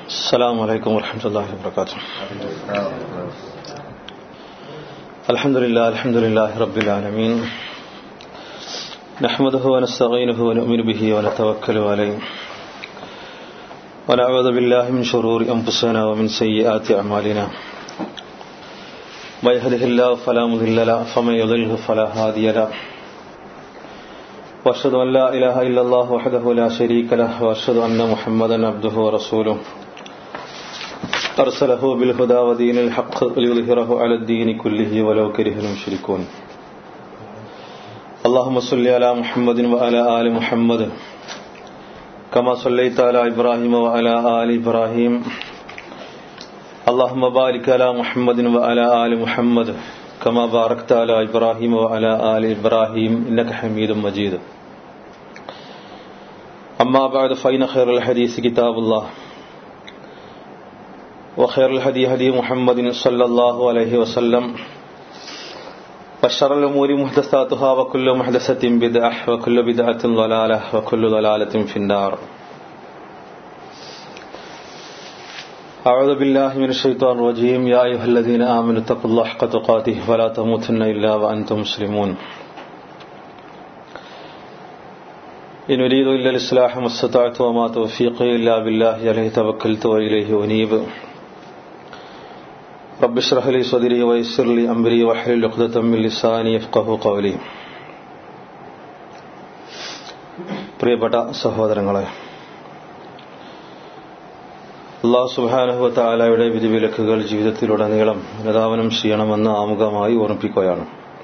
السلام عليكم ورحمة الله وبركاته الحمد لله الحمد لله رب العالمين نحمده ونستعينه ونؤمن به ونتوكل عليه ونعوذ بالله من شرور أنفسنا ومن سيئات أعمالنا ما يهده الله فلا مضل له فمن يضله فلا هادي له واشهد ان لا اله الا الله وحده لا شريك له واشهد ان محمدا عبده ورسوله ارسله بالهدى ودين الحق ليظهره على الدين كله ولو كره المشركون اللهم صل على محمد وعلى ال محمد كما صليت على ابراهيم وعلى ال ابراهيم اللهم بارك على محمد وعلى ال محمد كما باركت على إبراهيم وعلى آل إبراهيم إنك حميد مجيد أما بعد فإن خير الحديث كتاب الله وخير الهدي هدي محمد صلى الله عليه وسلم وشر الأمور محدثاتها وكل محدثة بدعة وكل بدعة ضلالة وكل ضلالة في النار أعوذ بالله من الشيطان الرجيم يا أيها الذين آمنوا اتقوا الله حق تقاته ولا تموتن إلا وأنتم مسلمون إن أريد إلا الإصلاح ما استطعت وما توفيقي إلا بالله عليه توكلت وإليه أنيب رب اشرح لي صدري ويسر لي أمري واحلل عقدة من لساني يفقه قولي പ്രിയപ്പെട്ട സഹോദരങ്ങളെ അള്ളാഹു സുബാനഹു താലായുടെ വിധിവിലക്കുകൾ ജീവിതത്തിലുടനീളം അനുധാവനം ചെയ്യണമെന്ന് ആമുഖമായി ഓർമ്മിപ്പിക്കുകയാണ്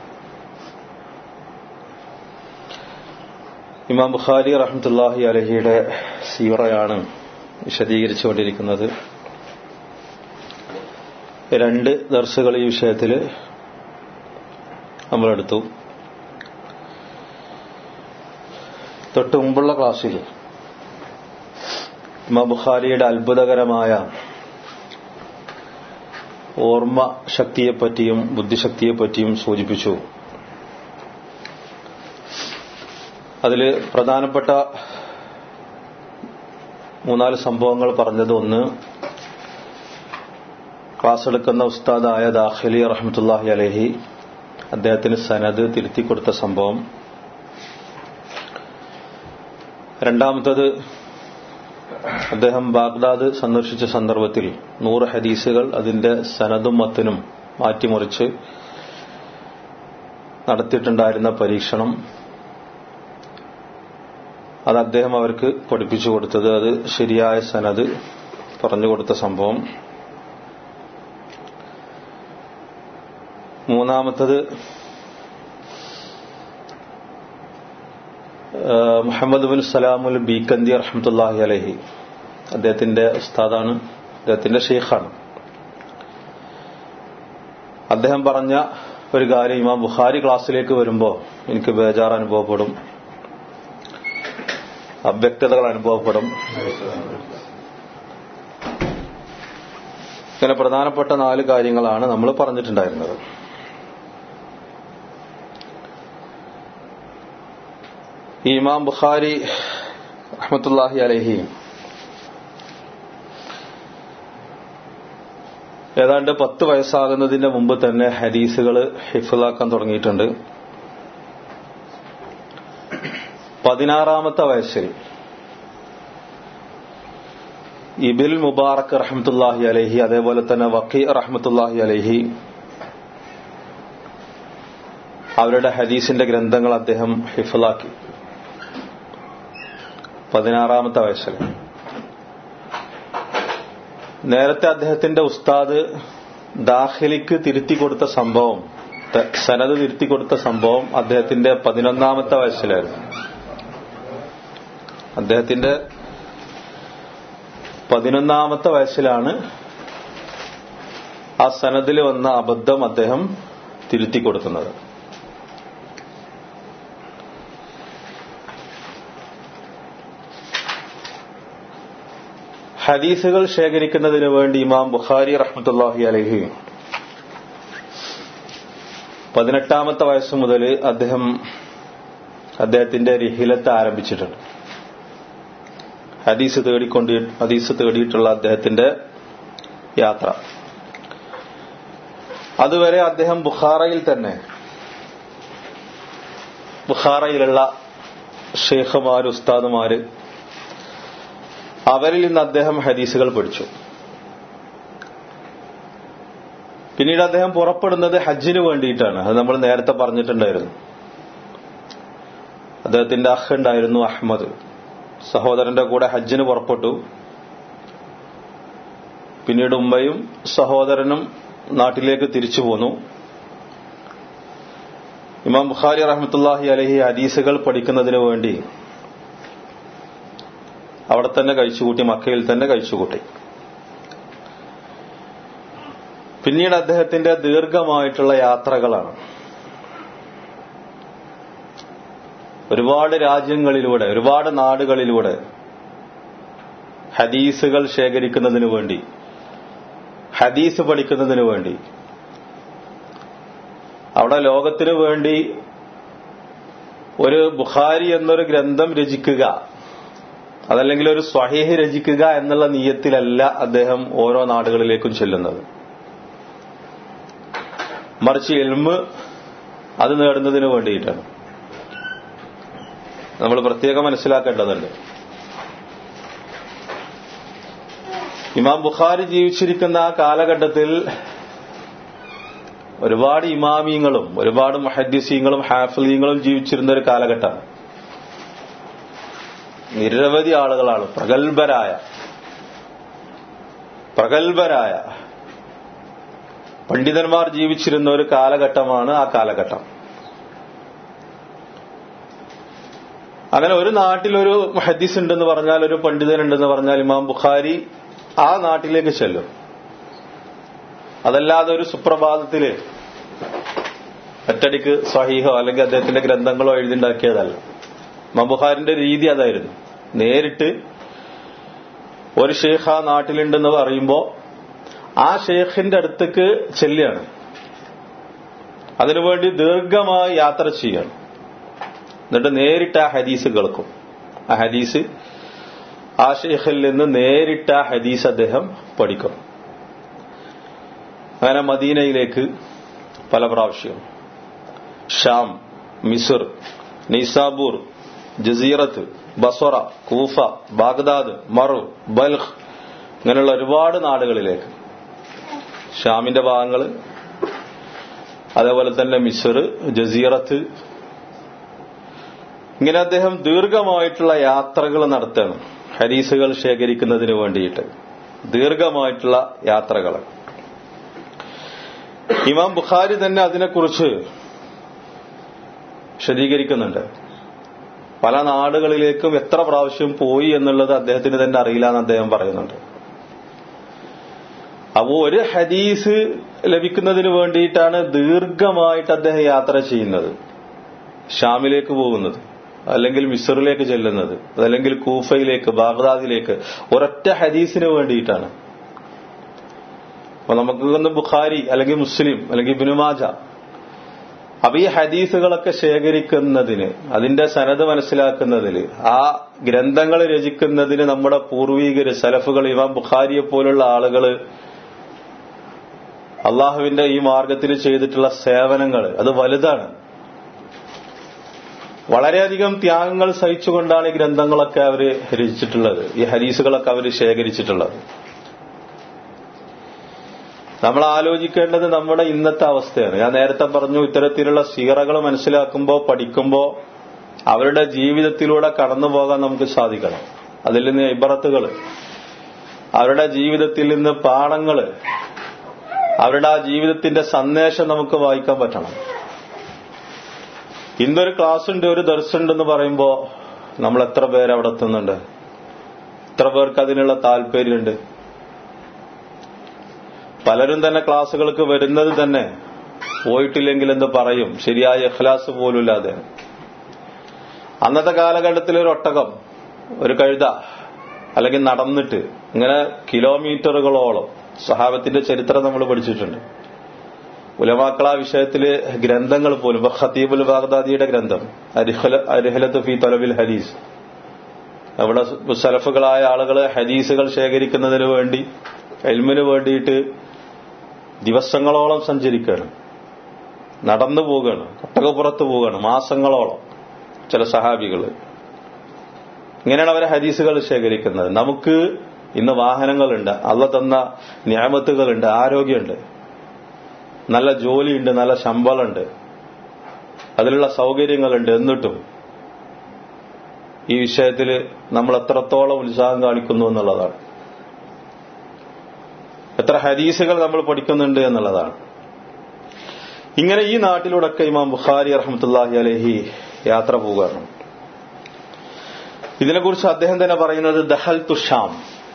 ഇമാം ബുഖാരി റഹ്മത്തുല്ലാഹി അലഹിയുടെ സീറയാണ് വിശദീകരിച്ചുകൊണ്ടിരിക്കുന്നത് രണ്ട് ദർശകൾ ഈ വിഷയത്തിൽ നമ്മളെടുത്തു തൊട്ട് മുമ്പുള്ള ക്ലാസ്സിൽ ഇമാം ബുഖാരിയുടെ അത്ഭുതകരമായ ഓർമ്മ ശക്തിയെപ്പറ്റിയും ബുദ്ധിശക്തിയെപ്പറ്റിയും സൂചിപ്പിച്ചു അതിൽ പ്രധാനപ്പെട്ട മൂന്നാല് സംഭവങ്ങൾ പറഞ്ഞത് ഒന്ന് ക്ലാസ് എടുക്കുന്ന ഉസ്താദായ ദാഖലി റഹ്മത്തുല്ലാഹി അലഹി അദ്ദേഹത്തിന് സനത് തിരുത്തി കൊടുത്ത സംഭവം രണ്ടാമത്തത് അദ്ദേഹം ബാഗ്ദാദ് സന്ദർശിച്ച സന്ദർഭത്തിൽ നൂറ് ഹദീസുകൾ അതിന്റെ സനദും മത്തിനും മാറ്റിമറിച്ച് നടത്തിയിട്ടുണ്ടായിരുന്ന പരീക്ഷണം അത് അദ്ദേഹം അവർക്ക് പഠിപ്പിച്ചു കൊടുത്തത് അത് ശരിയായ സനത് പറഞ്ഞു കൊടുത്ത സംഭവം മൂന്നാമത്തത് മുഹമ്മദ് ബിൻ സലാമുൽ ബീക്കന്തി റഹ്മത്തുല്ലാഹി അലഹി അദ്ദേഹത്തിന്റെ ഉസ്താദാണ് അദ്ദേഹത്തിന്റെ ഷെയ്ഖാണ് അദ്ദേഹം പറഞ്ഞ ഒരു കാര്യം ഇമാം ബുഖാരി ക്ലാസ്സിലേക്ക് വരുമ്പോൾ എനിക്ക് ബേജാർ അനുഭവപ്പെടും അവ്യക്തതകൾ അനുഭവപ്പെടും ഇങ്ങനെ പ്രധാനപ്പെട്ട നാല് കാര്യങ്ങളാണ് നമ്മൾ പറഞ്ഞിട്ടുണ്ടായിരുന്നത് ഈ ഇമാം ബുഖാരി അഹമ്മത്തുല്ലാഹി അലഹി ഏതാണ്ട് പത്ത് വയസ്സാകുന്നതിന്റെ മുമ്പ് തന്നെ ഹദീസുകൾ ഹിഫിലാക്കാൻ തുടങ്ങിയിട്ടുണ്ട് പതിനാറാമത്തെ വയസ്സിൽ ഇബിൽ മുബാറക് റഹ്മത്തുല്ലാഹി അലഹി അതേപോലെ തന്നെ വക്കീ റഹ്മത്തുല്ലാഹി അലഹി അവരുടെ ഹദീസിന്റെ ഗ്രന്ഥങ്ങൾ അദ്ദേഹം ഹിഫിലാക്കി പതിനാറാമത്തെ വയസ്സിൽ നേരത്തെ അദ്ദേഹത്തിന്റെ ഉസ്താദ് ദാഖിലിക്ക് തിരുത്തി കൊടുത്ത സംഭവം സനത് തിരുത്തി കൊടുത്ത സംഭവം അദ്ദേഹത്തിന്റെ പതിനൊന്നാമത്തെ വയസ്സിലായിരുന്നു അദ്ദേഹത്തിന്റെ പതിനൊന്നാമത്തെ വയസ്സിലാണ് ആ സനദിൽ വന്ന അബദ്ധം അദ്ദേഹം തിരുത്തി കൊടുക്കുന്നത് ഹദീസുകൾ ശേഖരിക്കുന്നതിന് വേണ്ടി ഇമാം ബുഖാരി റഹ്മത്തുല്ലാഹി അലഹി പതിനെട്ടാമത്തെ വയസ്സ് മുതൽ അദ്ദേഹം അദ്ദേഹത്തിന്റെ റിഹിലത്ത് ആരംഭിച്ചിട്ടുണ്ട് ഹദീസ് തേടിക്കൊണ്ട് ഹദീസ് തേടിയിട്ടുള്ള അദ്ദേഹത്തിന്റെ യാത്ര അതുവരെ അദ്ദേഹം ബുഖാറയിൽ തന്നെ ബുഖാറയിലുള്ള ഷേഖുമാര് ഉസ്താദുമാര് അവരിൽ നിന്ന് അദ്ദേഹം ഹദീസുകൾ പഠിച്ചു പിന്നീട് അദ്ദേഹം പുറപ്പെടുന്നത് ഹജ്ജിന് വേണ്ടിയിട്ടാണ് അത് നമ്മൾ നേരത്തെ പറഞ്ഞിട്ടുണ്ടായിരുന്നു അദ്ദേഹത്തിന്റെ അഹ് ഉണ്ടായിരുന്നു അഹമ്മദ് സഹോദരന്റെ കൂടെ ഹജ്ജിന് പുറപ്പെട്ടു പിന്നീട് ഉമ്മയും സഹോദരനും നാട്ടിലേക്ക് തിരിച്ചു പോന്നു ഇമാം ബുഖാരി റഹ്മത്തുല്ലാഹി അലഹി ഹദീസുകൾ പഠിക്കുന്നതിന് വേണ്ടി അവിടെ തന്നെ കഴിച്ചുകൂട്ടി മക്കയിൽ തന്നെ കഴിച്ചുകൂട്ടി പിന്നീട് അദ്ദേഹത്തിന്റെ ദീർഘമായിട്ടുള്ള യാത്രകളാണ് ഒരുപാട് രാജ്യങ്ങളിലൂടെ ഒരുപാട് നാടുകളിലൂടെ ഹദീസുകൾ ശേഖരിക്കുന്നതിന് വേണ്ടി ഹദീസ് പഠിക്കുന്നതിന് വേണ്ടി അവിടെ ലോകത്തിനു വേണ്ടി ഒരു ബുഖാരി എന്നൊരു ഗ്രന്ഥം രചിക്കുക അതല്ലെങ്കിൽ ഒരു സ്വഹീഹ് രചിക്കുക എന്നുള്ള നീയത്തിലല്ല അദ്ദേഹം ഓരോ നാടുകളിലേക്കും ചെല്ലുന്നത് മറിച്ച് എൽമ് അത് നേടുന്നതിന് വേണ്ടിയിട്ടാണ് നമ്മൾ പ്രത്യേകം മനസ്സിലാക്കേണ്ടതുണ്ട് ഇമാം ബുഖാരി ജീവിച്ചിരിക്കുന്ന ആ കാലഘട്ടത്തിൽ ഒരുപാട് ഇമാമിയങ്ങളും ഒരുപാട് മഹദ്യസീങ്ങളും ഹാഫലീങ്ങളും ജീവിച്ചിരുന്ന ഒരു കാലഘട്ടമാണ് നിരവധി ആളുകളാണ് പ്രഗത്ഭരായ പ്രഗത്ഭരായ പണ്ഡിതന്മാർ ജീവിച്ചിരുന്ന ഒരു കാലഘട്ടമാണ് ആ കാലഘട്ടം അങ്ങനെ ഒരു നാട്ടിൽ ഒരു ഹദീസ് ഉണ്ടെന്ന് പറഞ്ഞാൽ ഒരു പണ്ഡിതൻ ഉണ്ടെന്ന് പറഞ്ഞാൽ ഇമാം ബുഖാരി ആ നാട്ടിലേക്ക് ചെല്ലും അതല്ലാതെ ഒരു സുപ്രഭാതത്തില് ഒറ്റടിക്ക് സ്വഹീഹോ അല്ലെങ്കിൽ അദ്ദേഹത്തിന്റെ ഗ്രന്ഥങ്ങളോ എഴുതിണ്ടാക്കിയതല്ല ഇമാം ബുഖാരിന്റെ രീതി അതായിരുന്നു നേരിട്ട് ഒരു ഷെയ്ഖ് ആ നാട്ടിലുണ്ടെന്ന് പറയുമ്പോ ആ ഷെയ്ഖിന്റെ അടുത്തേക്ക് ചെല്ലുകയാണ് അതിനുവേണ്ടി ദീർഘമായി യാത്ര ചെയ്യണം എന്നിട്ട് നേരിട്ട് ആ ഹദീസ് കേൾക്കും ആ ഹദീസ് ആ ഷെയ്ഖിൽ നിന്ന് നേരിട്ട് ആ ഹദീസ് അദ്ദേഹം പഠിക്കും അങ്ങനെ മദീനയിലേക്ക് പല പ്രാവശ്യം ഷാം മിസുർ നിസാബൂർ ജസീറത്ത് ബസറ കൂഫ ബാഗ്ദാദ് മറു ബൽഖ് ഇങ്ങനെയുള്ള ഒരുപാട് നാടുകളിലേക്ക് ഷാമിന്റെ ഭാഗങ്ങൾ അതേപോലെ തന്നെ മിസുർ ജസീറത്ത് ഇങ്ങനെ അദ്ദേഹം ദീർഘമായിട്ടുള്ള യാത്രകൾ നടത്തണം ഹരീസുകൾ ശേഖരിക്കുന്നതിന് വേണ്ടിയിട്ട് ദീർഘമായിട്ടുള്ള യാത്രകൾ ഇമാം ബുഖാരി തന്നെ അതിനെക്കുറിച്ച് വിശദീകരിക്കുന്നുണ്ട് പല നാടുകളിലേക്കും എത്ര പ്രാവശ്യം പോയി എന്നുള്ളത് അദ്ദേഹത്തിന് തന്നെ അറിയില്ല എന്ന് അദ്ദേഹം പറയുന്നുണ്ട് അപ്പോ ഒരു ഹദീസ് ലഭിക്കുന്നതിന് വേണ്ടിയിട്ടാണ് ദീർഘമായിട്ട് അദ്ദേഹം യാത്ര ചെയ്യുന്നത് ഷാമിലേക്ക് പോകുന്നത് അല്ലെങ്കിൽ മിസറിലേക്ക് ചെല്ലുന്നത് അതല്ലെങ്കിൽ കൂഫയിലേക്ക് ബാഗ്ദാദിലേക്ക് ഒരൊറ്റ ഹദീസിന് വേണ്ടിയിട്ടാണ് അപ്പൊ നമുക്ക് ഒന്ന് ബുഖാരി അല്ലെങ്കിൽ മുസ്ലിം അല്ലെങ്കിൽ ബിനുമാജ അപ്പൊ ഈ ഹദീസുകളൊക്കെ ശേഖരിക്കുന്നതിന് അതിന്റെ സനത് മനസ്സിലാക്കുന്നതിൽ ആ ഗ്രന്ഥങ്ങൾ രചിക്കുന്നതിന് നമ്മുടെ പൂർവീകര് സലഫുകൾ ഇമാം ബുഖാരിയെ പോലുള്ള ആളുകള് അള്ളാഹുവിന്റെ ഈ മാർഗത്തിൽ ചെയ്തിട്ടുള്ള സേവനങ്ങൾ അത് വലുതാണ് വളരെയധികം ത്യാഗങ്ങൾ സഹിച്ചുകൊണ്ടാണ് ഈ ഗ്രന്ഥങ്ങളൊക്കെ അവര് രചിച്ചിട്ടുള്ളത് ഈ ഹരീസുകളൊക്കെ അവർ ശേഖരിച്ചിട്ടുള്ളത് നമ്മൾ ആലോചിക്കേണ്ടത് നമ്മുടെ ഇന്നത്തെ അവസ്ഥയാണ് ഞാൻ നേരത്തെ പറഞ്ഞു ഇത്തരത്തിലുള്ള സീറകൾ മനസ്സിലാക്കുമ്പോൾ പഠിക്കുമ്പോൾ അവരുടെ ജീവിതത്തിലൂടെ കടന്നു പോകാൻ നമുക്ക് സാധിക്കണം അതിൽ നിന്ന് ഇബറത്തുകൾ അവരുടെ ജീവിതത്തിൽ നിന്ന് പാഠങ്ങൾ അവരുടെ ആ ജീവിതത്തിന്റെ സന്ദേശം നമുക്ക് വായിക്കാൻ പറ്റണം ഇന്നൊരു ക്ലാസ് ഉണ്ട് ഒരു ദർശനം എന്ന് പറയുമ്പോ നമ്മൾ എത്ര പേര് അവിടെ എത്തുന്നുണ്ട് എത്ര പേർക്ക് അതിനുള്ള താല്പര്യമുണ്ട് പലരും തന്നെ ക്ലാസ്സുകൾക്ക് വരുന്നത് തന്നെ പോയിട്ടില്ലെങ്കിൽ എന്ന് പറയും ശരിയായ ഇഖ്ലാസ് പോലുമില്ലാതെ അന്നത്തെ കാലഘട്ടത്തിൽ ഒരു ഒട്ടകം ഒരു കഴുത അല്ലെങ്കിൽ നടന്നിട്ട് ഇങ്ങനെ കിലോമീറ്ററുകളോളം സഹാബത്തിന്റെ ചരിത്രം നമ്മൾ പഠിച്ചിട്ടുണ്ട് ഉലമാക്കൾ ആ വിഷയത്തില് ഗ്രന്ഥങ്ങൾ പോലും ഖത്തീബുൽ ബാഗ്ദാദിയുടെ ഗ്രന്ഥം അരിഹലത്ത് ഫി തലബിൽ ഹദീസ് അവിടെ സലഫുകളായ ആളുകൾ ഹദീസുകൾ ശേഖരിക്കുന്നതിന് വേണ്ടി എൽമിന് വേണ്ടിയിട്ട് ദിവസങ്ങളോളം സഞ്ചരിക്കുകയാണ് നടന്നു പോവുകയാണ് ഒട്ടകപ്പുറത്ത് പോവുകയാണ് മാസങ്ങളോളം ചില സഹാബികൾ ഇങ്ങനെയാണ് അവർ ഹദീസുകൾ ശേഖരിക്കുന്നത് നമുക്ക് ഇന്ന് വാഹനങ്ങളുണ്ട് അള്ള തന്ന ന്യാമത്തുകളുണ്ട് ആരോഗ്യമുണ്ട് നല്ല ജോലിയുണ്ട് നല്ല ശമ്പളമുണ്ട് അതിലുള്ള സൗകര്യങ്ങളുണ്ട് എന്നിട്ടും ഈ വിഷയത്തിൽ നമ്മൾ എത്രത്തോളം ഉത്സാഹം കാണിക്കുന്നു എന്നുള്ളതാണ് എത്ര ഹദീസുകൾ നമ്മൾ പഠിക്കുന്നുണ്ട് എന്നുള്ളതാണ് ഇങ്ങനെ ഈ നാട്ടിലൂടെയൊക്കെ ഇമാം ബുഖാരി റഹമത്തുല്ലാഹി അലഹി യാത്ര പോവുകയാണ് ഇതിനെക്കുറിച്ച് അദ്ദേഹം തന്നെ പറയുന്നത് ദഹൽ തുഷാം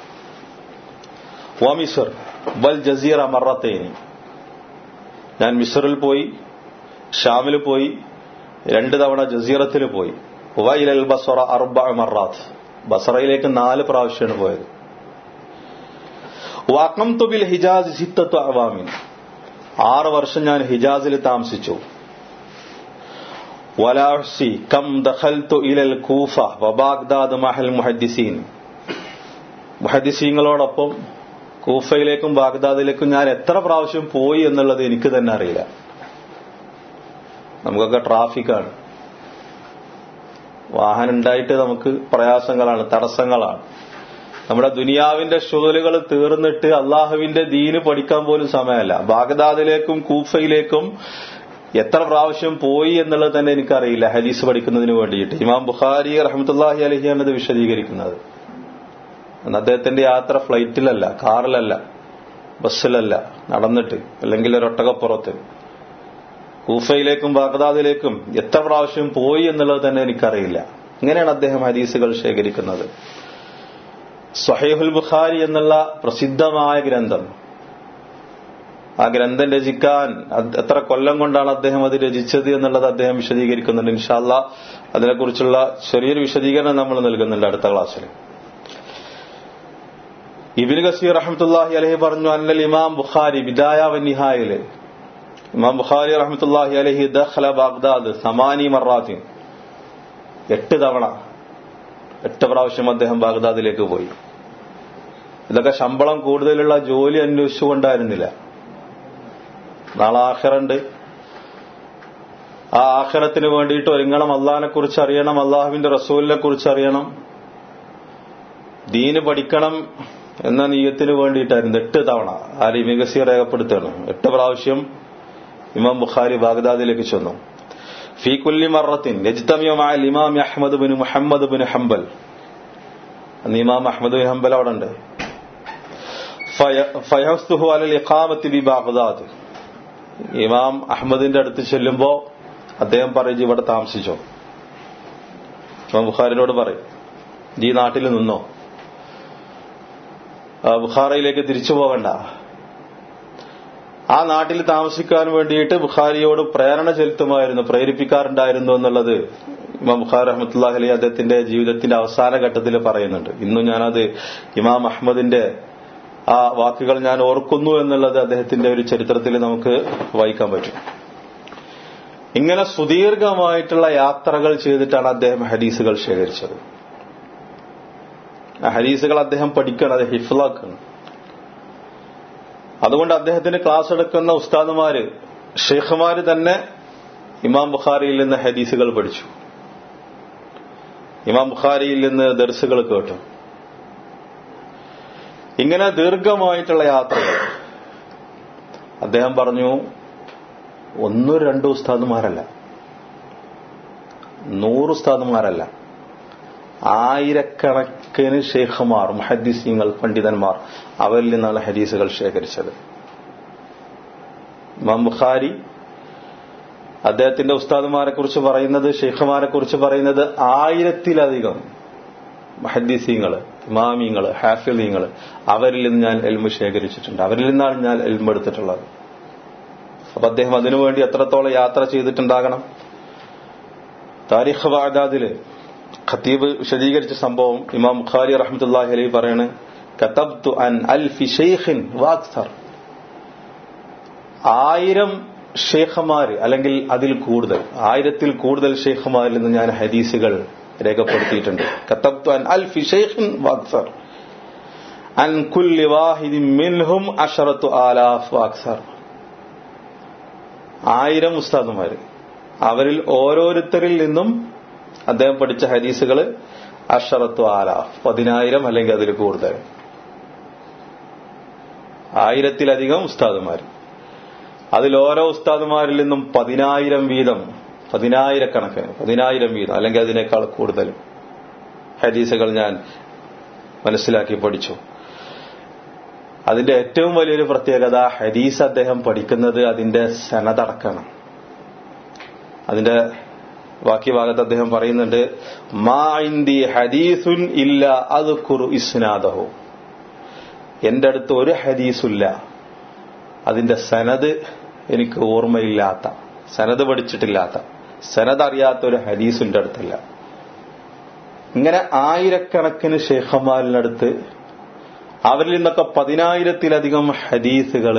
വമിസർ ബൽ ജസീറ മറത്തേനി ഞാൻ മിസറിൽ പോയി ഷാമിൽ പോയി രണ്ട് തവണ ജസീറത്തിൽ പോയി വൈലൽ ബസറ അർബ മറാത്ത് ബസറയിലേക്ക് നാല് പ്രാവശ്യമാണ് പോയത് വാക്കം തുബിൽ ഹിജാസ് സിത്തത്വ അവാമിൻ ആറ് വർഷം ഞാൻ ഹിജാസിൽ താമസിച്ചു വലാഹ്സി കം ദഖൽതു ഇലൽ കൂഫ വബാഗ്ദാദ് മഹൽ മുഹദ്ദിസീൻ മുഹദ്ദിസീങ്ങളോടൊപ്പം കൂഫയിലേക്കും ബാഗ്ദാദിലേക്കും ഞാൻ എത്ര പ്രാവശ്യം പോയി എന്നുള്ളത് എനിക്ക് തന്നെ അറിയില്ല നമുക്കൊക്കെ ട്രാഫിക്കാണ് വാഹനം ഉണ്ടായിട്ട് നമുക്ക് പ്രയാസങ്ങളാണ് തടസ്സങ്ങളാണ് നമ്മുടെ ദുനിയാവിന്റെ ഷുഗലുകൾ തീർന്നിട്ട് അള്ളാഹുവിന്റെ ദീന് പഠിക്കാൻ പോലും സമയമല്ല ബാഗ്ദാദിലേക്കും കൂഫയിലേക്കും എത്ര പ്രാവശ്യം പോയി എന്നുള്ളത് തന്നെ എനിക്കറിയില്ല ഹദീസ് പഠിക്കുന്നതിന് വേണ്ടിയിട്ട് ഇമാം ബുഖാരി റഹമത്തല്ലാഹി അലഹിയാണ് ഇത് വിശദീകരിക്കുന്നത് അദ്ദേഹത്തിന്റെ യാത്ര ഫ്ലൈറ്റിലല്ല കാറിലല്ല ബസ്സിലല്ല നടന്നിട്ട് അല്ലെങ്കിൽ ഒരൊട്ടകപ്പുറത്ത് കൂഫയിലേക്കും ബാഗ്ദാദിലേക്കും എത്ര പ്രാവശ്യം പോയി എന്നുള്ളത് തന്നെ എനിക്കറിയില്ല ഇങ്ങനെയാണ് അദ്ദേഹം ഹദീസുകൾ ശേഖരിക്കുന്നത് സഹീഹുൽ ബുഖാരി എന്നുള്ള പ്രസിദ്ധമായ ഗ്രന്ഥം ആ ഗ്രന്ഥം രചിക്കാൻ എത്ര കൊല്ലം കൊണ്ടാണ് അദ്ദേഹം അത് രചിച്ചത് എന്നുള്ളത് അദ്ദേഹം വിശദീകരിക്കുന്നുണ്ട് ഇൻഷാല്ല അതിനെക്കുറിച്ചുള്ള ചെറിയൊരു വിശദീകരണം നമ്മൾ നൽകുന്നുണ്ട് അടുത്ത ക്ലാസ്സിൽ ഇബിൻ ഗസീർ റഹമത്തുല്ലാഹി അലഹി പറഞ്ഞു അന്നൽ ഇമാം ബുഖാരി ബിദായ വന്നിഹായില് ഇമാം ബുഖാരി റഹമത്തുല്ലാഹി അലഹി ദഖല ബാഗ്ദാദ് സമാനി മറാത്തിൻ എട്ട് തവണ എട്ട് പ്രാവശ്യം അദ്ദേഹം ബാഗ്ദാദിലേക്ക് പോയി ഇതൊക്കെ ശമ്പളം കൂടുതലുള്ള ജോലി അന്വേഷിച്ചുകൊണ്ടായിരുന്നില്ല നാളെ ആഖിറുണ്ട് ആ ആഖിറത്തിന് വേണ്ടിയിട്ട് ഒരുങ്ങണം അള്ളാഹിനെ കുറിച്ച് അറിയണം അള്ളാഹുവിന്റെ റസൂലിനെ കുറിച്ച് അറിയണം ദീന് പഠിക്കണം എന്ന നീയത്തിന് വേണ്ടിയിട്ടായിരുന്നു എട്ട് തവണ ആര് മികസി രേഖപ്പെടുത്തുകയാണ് എട്ട് പ്രാവശ്യം ഇമാം ബുഖാരി ബാഗ്ദാദിലേക്ക് ചെന്നു ഫീ കുല്ലി മറത്തിൻ രജിതമ്യമായ ഇമാം അഹമ്മദ് ബിൻ മുഹമ്മദ് ബിൻ ഹംബൽ അന്ന് ഇമാം അഹമ്മദ് ബിൻ ഹംബൽ അവിടെ ഉണ്ട് ഫയസ്തുഹു അലൽ ഇഖാമത്തി ബി ബാഗ്ദാദ് ഇമാം അഹമ്മദിന്റെ അടുത്ത് ചെല്ലുമ്പോ അദ്ദേഹം പറയും ഇവിടെ താമസിച്ചോ ഇമാം ബുഖാരിനോട് പറയും ഈ നാട്ടിൽ നിന്നോ ബുഖാറയിലേക്ക് തിരിച്ചു പോകണ്ട ആ നാട്ടിൽ താമസിക്കാൻ വേണ്ടിയിട്ട് ബുഖാരിയോട് പ്രേരണ ചെലുത്തുമായിരുന്നു പ്രേരിപ്പിക്കാറുണ്ടായിരുന്നു എന്നുള്ളത് ഇമാം ബുഖാർ അഹമ്മത്തുല്ലാഹ് അലി അദ്ദേഹത്തിന്റെ ജീവിതത്തിന്റെ അവസാന ഘട്ടത്തിൽ പറയുന്നുണ്ട് ഇന്നും ഞാനത് ഇമാം അഹമ്മദിന്റെ ആ വാക്കുകൾ ഞാൻ ഓർക്കുന്നു എന്നുള്ളത് അദ്ദേഹത്തിന്റെ ഒരു ചരിത്രത്തിൽ നമുക്ക് വായിക്കാൻ പറ്റും ഇങ്ങനെ സുദീർഘമായിട്ടുള്ള യാത്രകൾ ചെയ്തിട്ടാണ് അദ്ദേഹം ഹദീസുകൾ ശേഖരിച്ചത് ആ ഹദീസുകൾ അദ്ദേഹം പഠിക്കണം അത് ഹിഫ്ലാക്കണം അതുകൊണ്ട് അദ്ദേഹത്തിന് ക്ലാസ് എടുക്കുന്ന ഉസ്താദുമാര് ഷെയ്ഖുമാര് തന്നെ ഇമാം ബുഖാരിയിൽ നിന്ന് ഹദീസുകൾ പഠിച്ചു ഇമാം ബുഖാരിയിൽ നിന്ന് ദർസുകൾ കേട്ടു ഇങ്ങനെ ദീർഘമായിട്ടുള്ള യാത്രകൾ അദ്ദേഹം പറഞ്ഞു ഒന്നും രണ്ടു ഉസ്താദുമാരല്ല നൂറ് ഉസ്താദുമാരല്ല ആയിരക്കണക്കിന് ഷേഖുമാർ മുഹദ്ദീസിങ്ങൾ പണ്ഡിതന്മാർ അവരിൽ നിന്നാണ് ഹദീസുകൾ ശേഖരിച്ചത് ഇമാം ബുഖാരി അദ്ദേഹത്തിന്റെ ഉസ്താദുമാരെ കുറിച്ച് പറയുന്നത് ഷെയ്ഖുമാരെ കുറിച്ച് പറയുന്നത് ആയിരത്തിലധികം മഹദ്ദീസീങ്ങൾ ഇമാമിങ്ങൾ ഹാഫിലീങ്ങൾ അവരിൽ നിന്ന് ഞാൻ എൽമ് ശേഖരിച്ചിട്ടുണ്ട് അവരിൽ നിന്നാണ് ഞാൻ എൽമ് എടുത്തിട്ടുള്ളത് അപ്പൊ അദ്ദേഹം അതിനുവേണ്ടി എത്രത്തോളം യാത്ര ചെയ്തിട്ടുണ്ടാകണം താരിഖ് ബാദാദില് ഖത്തീബ് വിശദീകരിച്ച സംഭവം ഇമാം ബുഖാരി റഹ്മത്തുല്ലാഹി അലൈഹി പറയാണ് കതബ്തു അൻ അൽഫി ഷെയ്ഖിൻ വാക്സർ ആയിരം ഷേഖമാര് അല്ലെങ്കിൽ അതിൽ കൂടുതൽ ആയിരത്തിൽ കൂടുതൽ ഷേഖമാരിൽ നിന്ന് ഞാൻ ഹദീസുകൾ രേഖപ്പെടുത്തിയിട്ടുണ്ട് കത്തബ്തു അൻ അൽഫി ഷെയ്ഖിൻ വക്സർ അൻ കുല്ലി വാഹിദിൻ മിൻഹും അഷറത്തു ആലാഫ് വക്സർ ആയിരം ഉസ്താദുമാര് അവരിൽ ഓരോരുത്തരിൽ നിന്നും അദ്ദേഹം പഠിച്ച ഹദീസുകൾ അഷറത്തു ആലാഫ് പതിനായിരം അല്ലെങ്കിൽ അതിൽ കൂടുതൽ ആയിരത്തിലധികം ഉസ്താദുമാർ അതിൽ ഓരോ ഉസ്താദുമാരിൽ നിന്നും പതിനായിരം വീതം പതിനായിരക്കണക്കിന് പതിനായിരം വീതം അല്ലെങ്കിൽ അതിനേക്കാൾ കൂടുതൽ ഹദീസുകൾ ഞാൻ മനസ്സിലാക്കി പഠിച്ചു അതിന്റെ ഏറ്റവും വലിയൊരു പ്രത്യേകത ഹദീസ് അദ്ദേഹം പഠിക്കുന്നത് അതിന്റെ സനതടക്കണം അതിന്റെ ബാക്കി ഭാഗത്ത് അദ്ദേഹം പറയുന്നുണ്ട് മാ ഇന്ദി ഹദീസുൻ ഇല്ല അത് കുറു ഇസ്നാദഹു എന്റെ അടുത്ത് ഒരു ഹദീസുല്ല അതിന്റെ സനത് എനിക്ക് ഓർമ്മയില്ലാത്ത സനത് പഠിച്ചിട്ടില്ലാത്ത സനത് അറിയാത്ത ഒരു ഹദീസിന്റെ അടുത്തില്ല ഇങ്ങനെ ആയിരക്കണക്കിന് ഷേഖന്മാരിനടുത്ത് അവരിൽ നിന്നൊക്കെ പതിനായിരത്തിലധികം ഹദീസുകൾ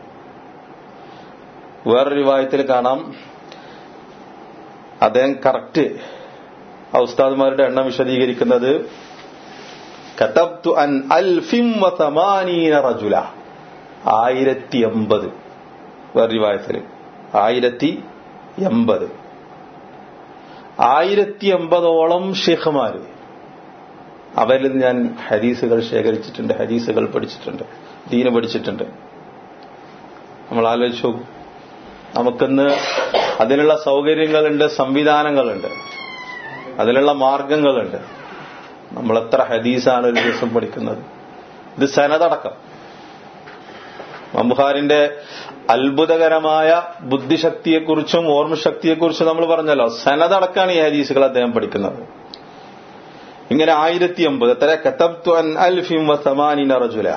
വേറൊരു വായത്തിൽ കാണാം അദ്ദേഹം കറക്റ്റ് ആ ഉസ്താദ്മാരുടെ എണ്ണം വിശദീകരിക്കുന്നത് കതബ്തു അൻ അൽഫിം വസമാനീന റജുല ആയിരത്തി എൺപത് വേറൊരു വായത്തിൽ ആയിരത്തി എൺപത് ആയിരത്തി എൺപതോളം ഷേഖുമാര് അവരിൽ ഞാൻ ഹദീസുകൾ ശേഖരിച്ചിട്ടുണ്ട് ഹദീസുകൾ പഠിച്ചിട്ടുണ്ട് ദീന പഠിച്ചിട്ടുണ്ട് നമ്മൾ ആലോചിച്ചു നോക്കൂ നമുക്കിന്ന് അതിനുള്ള സൗകര്യങ്ങളുണ്ട് സംവിധാനങ്ങളുണ്ട് അതിനുള്ള മാർഗങ്ങളുണ്ട് നമ്മൾ എത്ര ഹദീസാണ് ഒരു ദിവസം പഠിക്കുന്നത് ഇത് സനതടക്കം മംബുഹാരിന്റെ അത്ഭുതകരമായ ബുദ്ധിശക്തിയെക്കുറിച്ചും ഓർമ്മശക്തിയെക്കുറിച്ചും നമ്മൾ പറഞ്ഞല്ലോ സനതടക്കാണ് ഈ ഹദീസുകൾ അദ്ദേഹം പഠിക്കുന്നത് ഇങ്ങനെ ആയിരത്തി അമ്പത് എത്ര കത്തബ്തു അൻ അൽഫിം വസമാനിന റജുല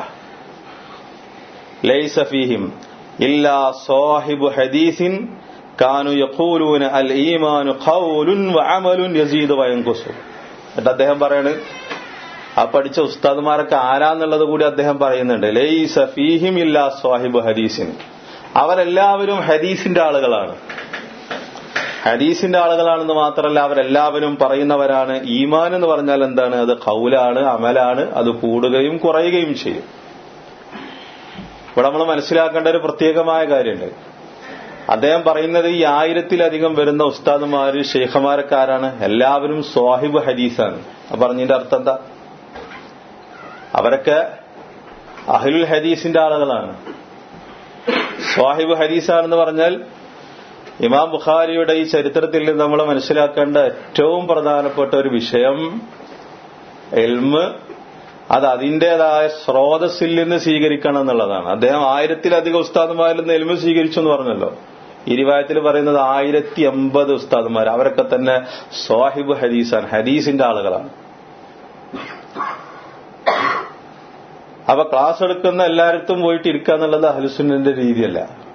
ലൈസ ഫീഹിം ഇല്ലാ സാഹിബു ഹദീസിൻ കാനു യഖൂലൂന അൽ ഈമാനു ഖൗലുൻ വഅമലുൻ യസീദു വയൻഖുസു എന്നിട്ട് അദ്ദേഹം പറയാണ് ആ പഠിച്ച ഉസ്താദുമാരൊക്കെ ആരാന്നുള്ളത് കൂടി അദ്ദേഹം പറയുന്നുണ്ട് ലൈസ ഫീഹിം ഇല്ലാ സാഹിബു ഹദീസിൻ അവരെല്ലാവരും ഹദീസിന്റെ ആളുകളാണ് ഹദീസിന്റെ ആളുകളാണെന്ന് മാത്രമല്ല അവരെല്ലാവരും പറയുന്നവരാണ് ഈമാൻ എന്ന് പറഞ്ഞാൽ എന്താണ് അത് കൗലാണ് അമലാണ് അത് കൂടുകയും കുറയുകയും ചെയ്യും ഇവിടെ നമ്മൾ മനസ്സിലാക്കേണ്ട ഒരു പ്രത്യേകമായ കാര്യമുണ്ട് അദ്ദേഹം പറയുന്നത് ഈ ആയിരത്തിലധികം വരുന്ന ഉസ്താദുമാര് ഷെയ്ഖമാരൊക്കെ ആരാണ് എല്ലാവരും സ്വാഹിബ് ഹദീസാണ് പറഞ്ഞതിന്റെ അർത്ഥം എന്താ അവരൊക്കെ അഹ്ലുൽ ഹദീസിന്റെ ആളുകളാണ് സ്വാഹിബ് ഹദീസാണെന്ന് പറഞ്ഞാൽ ഇമാം ബുഖാരിയുടെ ഈ ചരിത്രത്തിൽ നിന്ന് നമ്മൾ മനസ്സിലാക്കേണ്ട ഏറ്റവും പ്രധാനപ്പെട്ട ഒരു വിഷയം എൽമ് അത് അതിന്റേതായ സ്രോതസ്സിൽ നിന്ന് സ്വീകരിക്കണം എന്നുള്ളതാണ് അദ്ദേഹം ആയിരത്തിലധികം ഉസ്താദുമാരിൽ നിന്ന് എൽമ് സ്വീകരിച്ചു എന്ന് പറഞ്ഞല്ലോ ഇരുവായത്തിൽ പറയുന്നത് ആയിരത്തി എൺപത് ഉസ്താദുമാർ അവരൊക്കെ തന്നെ സ്വാഹിബ് ഹദീസാണ് ഹദീസിന്റെ ആളുകളാണ് അപ്പൊ ക്ലാസ് എടുക്കുന്ന എല്ലായിടത്തും പോയിട്ട് ഇരിക്കുക എന്നുള്ളത് അഹലുസുന്നന്റെ രീതിയല്ല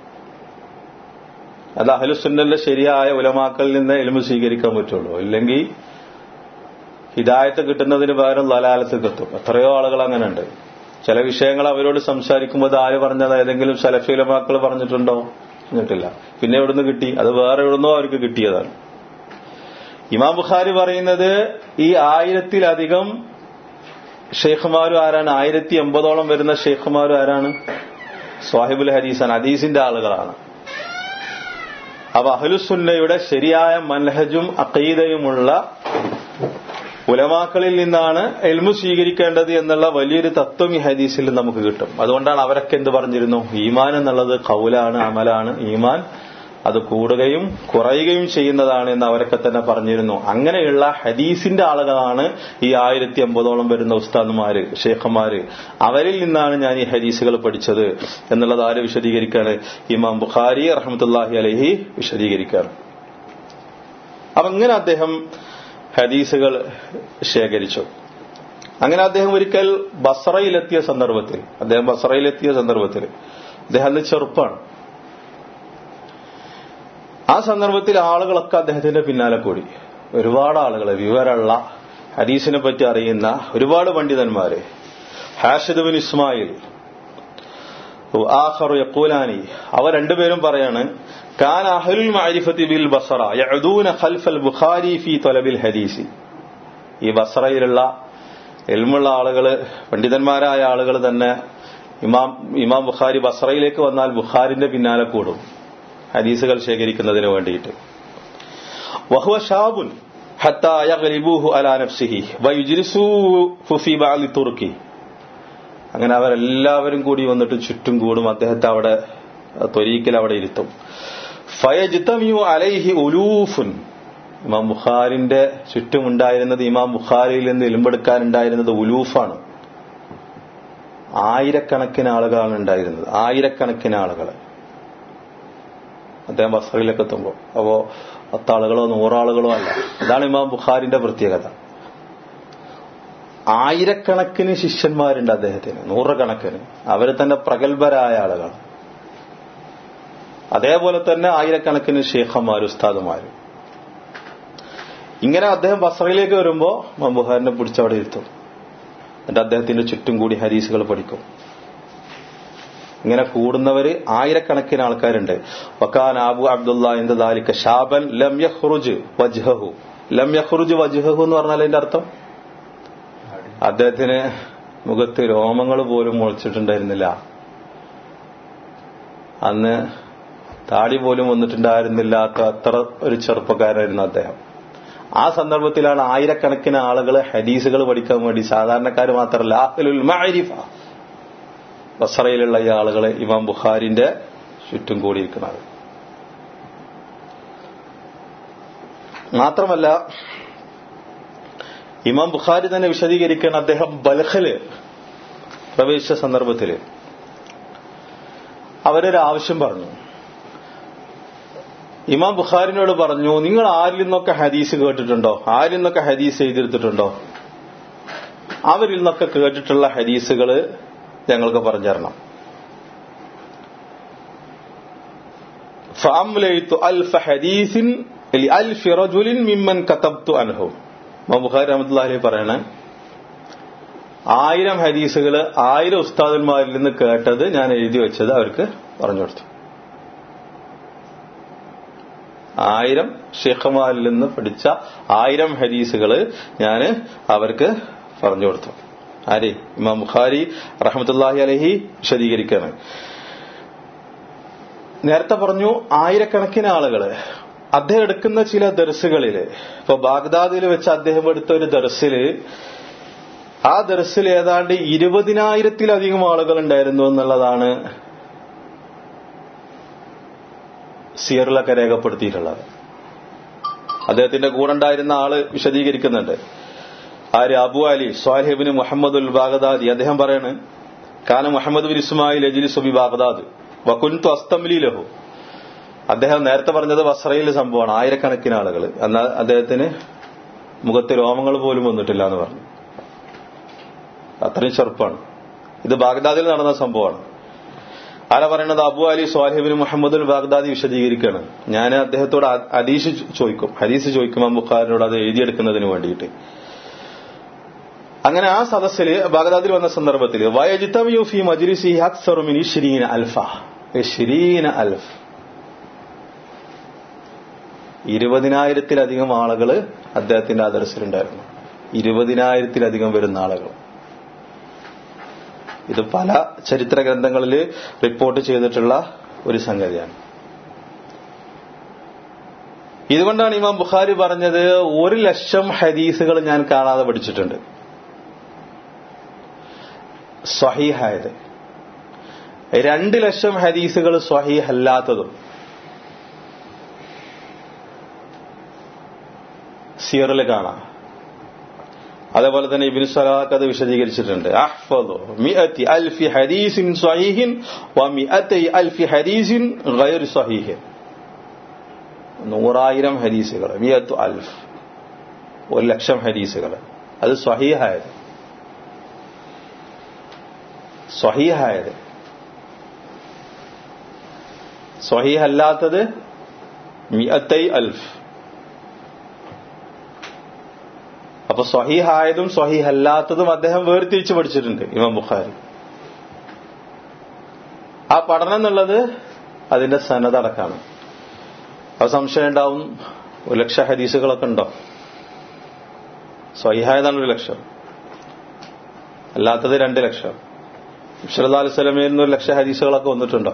അത് അഹലുസുന്നന്റെ ശരിയായ ഉലമാക്കളിൽ നിന്ന് എലുമ്പ് സ്വീകരിക്കാൻ പറ്റുള്ളൂ ഇല്ലെങ്കിൽ ഹിദായത്ത് കിട്ടുന്നതിന് പകരം ലലാലത്ത് കിട്ടും എത്രയോ ആളുകൾ അങ്ങനെ ഉണ്ട് ചില വിഷയങ്ങൾ അവരോട് സംസാരിക്കുമ്പോൾ അത് ആര് പറഞ്ഞത് ഏതെങ്കിലും സലഫി ഉലമാക്കൾ പറഞ്ഞിട്ടുണ്ടോ പറഞ്ഞിട്ടില്ല പിന്നെ എവിടുന്ന് കിട്ടി അത് വേറെ എവിടുന്നോ അവർക്ക് കിട്ടിയതാണ് ഇമാം ബുഖാരി പറയുന്നത് ഈ ആയിരത്തിലധികം ഷെയ്ഖുമാരും ആരാണ് ആയിരത്തി എൺപതോളം വരുന്ന ഷെയ്ഖുമാരും ആരാണ് സ്വാഹിബുൽ ഹദീസാണ് ഹദീസിന്റെ ആളുകളാണ് അപ്പൊ അഹ്ലുസുന്നയുടെ ശരിയായ മൻഹജും അക്കീതയുമുള്ള ഉലമാക്കളിൽ നിന്നാണ് എൽമു സ്വീകരിക്കേണ്ടത് എന്നുള്ള വലിയൊരു തത്വം ഈ ഹദീസിൽ നമുക്ക് കിട്ടും അതുകൊണ്ടാണ് അവരൊക്കെ എന്ത് പറഞ്ഞിരുന്നു ഈമാൻ എന്നുള്ളത് കൗലാണ് അമലാണ് ഈമാൻ അത് കൂടുകയും കുറയുകയും ചെയ്യുന്നതാണ് എന്ന് അവരൊക്കെ തന്നെ പറഞ്ഞിരുന്നു അങ്ങനെയുള്ള ഹദീസിന്റെ ആളുകളാണ് ഈ ആയിരത്തി അമ്പതോളം വരുന്ന ഉസ്താദുമാര് ഷേഖന്മാര് അവരിൽ നിന്നാണ് ഞാൻ ഈ ഹദീസുകൾ പഠിച്ചത് എന്നുള്ളത് ആര് വിശദീകരിക്കാണ് ഇമാം ബുഖാരി റഹമത്തുല്ലാഹി അലഹി വിശദീകരിക്കാണ് അപ്പൊ അങ്ങനെ അദ്ദേഹം ഹദീസുകൾ ശേഖരിച്ചു അങ്ങനെ അദ്ദേഹം ഒരിക്കൽ ബസറയിലെത്തിയ സന്ദർഭത്തിൽ അദ്ദേഹം ബസറയിലെത്തിയ സന്ദർഭത്തിൽ അദ്ദേഹം അന്ന് ചെറുപ്പാണ് ആ സന്ദർഭത്തിൽ ആളുകളൊക്കെ അദ്ദേഹത്തിന്റെ പിന്നാലെ കൂടി ഒരുപാട് ആളുകൾ വിവരമുള്ള ഹദീസിനെ പറ്റി അറിയുന്ന ഒരുപാട് പണ്ഡിതന്മാര് ഹാഷിദ് ബിൻ ഇസ്മായിൽ ആഖർ യഖൂലാനി അവർ രണ്ടുപേരും പറയാണ് കാൻ അഹ്ലുൽ മഅരിഫത്തി ബിൽ ബസറ യഅദൂന ഖൽഫൽ ബുഖാരി ഫീ തലബിൽ ഹദീസി ഈ ബസറയിലുള്ള എൽമുള്ള ആളുകള് പണ്ഡിതന്മാരായ ആളുകൾ തന്നെ ഇമാം ഇമാം ബുഖാരി ബസറയിലേക്ക് വന്നാൽ ബുഖാരിന്റെ പിന്നാലെ കൂടും ഹദീസുകൾ ശേഖരിക്കുന്നതിന് വേണ്ടിയിട്ട് വഹുവ ഷാബുൻ حتى يغلبوه على نفسه ويجلسوه في بعض തുർക്കി അങ്ങനെ അവരെല്ലാവരും കൂടി വന്നിട്ട് ചുറ്റും കൂടും അദ്ദേഹത്തെ അവിടെ ത്വരീക്കിൽ അവിടെ ഇരുത്തും ഫയജിത്തമിയു അലൈഹി ഉലൂഫുൻ ഇമാം ബുഖാരിന്റെ ചുറ്റുമുണ്ടായിരുന്നത് ഇമാം ബുഖാരിയിൽ നിന്ന് ഇലുമ്പെടുക്കാനുണ്ടായിരുന്നത് ഉലൂഫാണ് ആയിരക്കണക്കിന് ആളുകളാണ് ഉണ്ടായിരുന്നത് ആയിരക്കണക്കിന് ആളുകൾ അദ്ദേഹം ബസറിലേക്ക് എത്തുമ്പോൾ അപ്പോ പത്താളുകളോ നൂറാളുകളോ അല്ല അതാണ് ഇമാം ബുഖാരിന്റെ പ്രത്യേകത ആയിരക്കണക്കിന് ശിഷ്യന്മാരുണ്ട് അദ്ദേഹത്തിന് നൂറുകണക്കിന് അവർ തന്നെ പ്രഗത്ഭരായ ആളുകൾ അതേപോലെ തന്നെ ആയിരക്കണക്കിന് ഷേഖന്മാർ ഉസ്താദുമാരും ഇങ്ങനെ അദ്ദേഹം ബസറയിലേക്ക് വരുമ്പോ ഇമാം ബുഖാരിനെ പിടിച്ചവിടെ ഇരുത്തും എന്നിട്ട് അദ്ദേഹത്തിന്റെ ചുറ്റും കൂടി ഹരീസുകൾ പഠിക്കും ഇങ്ങനെ കൂടുന്നവര് ആയിരക്കണക്കിന് ആൾക്കാരുണ്ട് വക്കാൻ ആബു അബ്ദുള്ള എന്ത് ദാലിക്ക ഷാബൻ ലം യഹ്റുജ് വജ്ഹഹു ലം യഹ്റുജ് വജ്ഹഹു എന്ന് പറഞ്ഞാൽ അതിന്റെ അർത്ഥം അദ്ദേഹത്തിന് മുഖത്ത് രോമങ്ങൾ പോലും മുളച്ചിട്ടുണ്ടായിരുന്നില്ല അന്ന് താടി പോലും വന്നിട്ടുണ്ടായിരുന്നില്ലാത്ത അത്ര ഒരു ചെറുപ്പക്കാരായിരുന്നു അദ്ദേഹം ആ സന്ദർഭത്തിലാണ് ആയിരക്കണക്കിന് ആളുകൾ ഹദീസുകൾ പഠിക്കാൻ വേണ്ടി സാധാരണക്കാർ മാത്രമല്ല അഹ്ലുൽ മഅരിഫ ബസറയിലുള്ള ഈ ആളുകൾ ഇമാം ബുഖാരിന്റെ ചുറ്റും കൂടിയിരിക്കുന്നത് മാത്രമല്ല ഇമാം ബുഖാരി തന്നെ വിശദീകരിക്കാൻ അദ്ദേഹം ബൽഖല് പ്രവേശിച്ച സന്ദർഭത്തിൽ അവരൊരു ആവശ്യം പറഞ്ഞു ഇമാം ബുഖാരിനോട് പറഞ്ഞു നിങ്ങൾ ആരിൽ നിന്നൊക്കെ ഹദീസ് കേട്ടിട്ടുണ്ടോ ആരിൽ നിന്നൊക്കെ ഹദീസ് എഴുതിയെടുത്തിട്ടുണ്ടോ അവരിൽ നിന്നൊക്കെ കേട്ടിട്ടുള്ള ഹദീസുകൾ ഞങ്ങൾക്ക് പറഞ്ഞു തരണം ഫഅംലൈതു അൽഫ ഹദീസിൻ അൽഫി റജുലിൻ മിമ്മൻ കതബ്തു അൻഹു ഇമാം ബുഖാരി റഹ്മത്തുള്ളാഹി പറയണേ ആയിരം ഹദീസുകൾ ആയിരം ഉസ്താദന്മാരിൽ നിന്ന് കേട്ടത് ഞാൻ എഴുതി വെച്ചത് അവർക്ക് പറഞ്ഞു കൊടുത്തു ആയിരം ഷെയ്ഖമാരിൽ നിന്ന് പഠിച്ച ആയിരം ഹദീസുകൾ ഞാൻ അവർക്ക് പറഞ്ഞു കൊടുത്തു ആര് ഇമാം ബുഖാരി റഹമത്തുല്ലാഹി അലഹി വിശദീകരിക്കാണ് നേരത്തെ പറഞ്ഞു ആയിരക്കണക്കിന് ആളുകള് അദ്ദേഹം എടുക്കുന്ന ചില ദർസുകളില് ഇപ്പൊ ബാഗ്ദാദിൽ വെച്ച് അദ്ദേഹം എടുത്ത ഒരു ദർസില് ആ ദർസിൽ ഏതാണ്ട് ഇരുപതിനായിരത്തിലധികം ആളുകൾ ഉണ്ടായിരുന്നു എന്നുള്ളതാണ് സിയറിലൊക്കെ രേഖപ്പെടുത്തിയിട്ടുള്ളത് അദ്ദേഹത്തിന്റെ കൂടെ ഉണ്ടായിരുന്ന ആള് വിശദീകരിക്കുന്നുണ്ട് ആര് അബു അലി സ്വാഹിബിന് മുഹമ്മദുൽ ബാഗദാദി അദ്ദേഹം പറയാണ് കാന മുഹമ്മദ് ബിൻ ഇസ്മായിൽ അജിലിസ് ബി ബാഗദാദ് വക്കുൻതു അസ്തംലി ലഹു അദ്ദേഹം നേരത്തെ പറഞ്ഞത് വസ്രയിലെ സംഭവമാണ് ആയിരക്കണക്കിന് ആളുകൾ എന്നാൽ അദ്ദേഹത്തിന് മുഖത്ത് രോമങ്ങൾ പോലും വന്നിട്ടില്ല എന്ന് പറഞ്ഞു അത്രയും ചെറുപ്പാണ് ഇത് ബാഗ്ദാദിൽ നടന്ന സംഭവമാണ് ആരാ പറയുന്നത് അബു അലി സ്വാഹിബിൻ മുഹമ്മദുൽ ബാഗ്ദാദി വിശദീകരിക്കുകയാണ് ഞാൻ അദ്ദേഹത്തോട് ഹദീസ് ചോദിക്കും ഹദീസ് ചോദിക്കും അബുഖാരിനോട് അത് എഴുതിയെടുക്കുന്നതിന് വേണ്ടിയിട്ട് അങ്ങനെ ആ സദസ്സിൽ ബാഗ്ദാദിൽ വന്ന സന്ദർഭത്തിൽ വയജിത്തമിയു ഫി മജ്ലിസി അക്സറു മിൻ ഇശ്രീന അൽഫ ഇശ്രീന അൽഫ് ഇരുപതിനായിരത്തിലധികം ആളുകൾ അദ്ദേഹത്തിന്റെ ആ ദർശനുണ്ടായിരുന്നു ഇരുപതിനായിരത്തിലധികം വരുന്ന ആളുകൾ ഇത് പല ചരിത്ര ഗ്രന്ഥങ്ങളിൽ റിപ്പോർട്ട് ചെയ്തിട്ടുള്ള ഒരു സംഗതിയാണ് ഇതുകൊണ്ടാണ് ഇമാം ബുഖാരി പറഞ്ഞത് ഒരു ലക്ഷം ഹദീസുകൾ ഞാൻ കാണാതെ പഠിച്ചിട്ടുണ്ട് സ്വഹീഹായത് രണ്ട് ലക്ഷം ഹദീസുകൾ സ്വഹീഹ് അല്ലാത്തതും സിയറിൽ കാണാം അതേപോലെ തന്നെ ഇബിൻ സലാഖ് അത് വിശദീകരിച്ചിട്ടുണ്ട് അഹ്ഫദു മിഅത്തി അൽഫി ഹദീസിൻ സ്വഹീഹിൻ വ മിഅത്തി അൽഫി ഹദീസിൻ ഗൈർ സ്വഹീഹിൻ നൂറായിരം ഹദീസുകൾ മിയത്തു അൽഫ് ഒരു ലക്ഷം ഹദീസുകൾ അത് സ്വഹീഹായത് സ്വഹീഹായത് സ്വഹീഹല്ലാത്തത് മിഅത്തൈ അൽഫ് അപ്പൊ സ്വഹീഹായതും സ്വഹീഹല്ലാത്തതും അദ്ദേഹം വേർതിരിച്ച് പഠിച്ചിട്ടുണ്ട് ഇമാം ബുഖാരി ആ പഠനം എന്നുള്ളത് അതിന്റെ സനതടക്കാണ് അത് സംശയം ഉണ്ടാവും ഒരു ലക്ഷ ഹദീസുകളൊക്കെ ഉണ്ടോ സ്വൈഹായതാണ് ഒരു ലക്ഷം അല്ലാത്തത് രണ്ട് ലക്ഷം ഇബ്സല്ലാ അലുസലമയിൽ നിന്ന് ഒരു ലക്ഷം ഹദീസുകളൊക്കെ വന്നിട്ടുണ്ടോ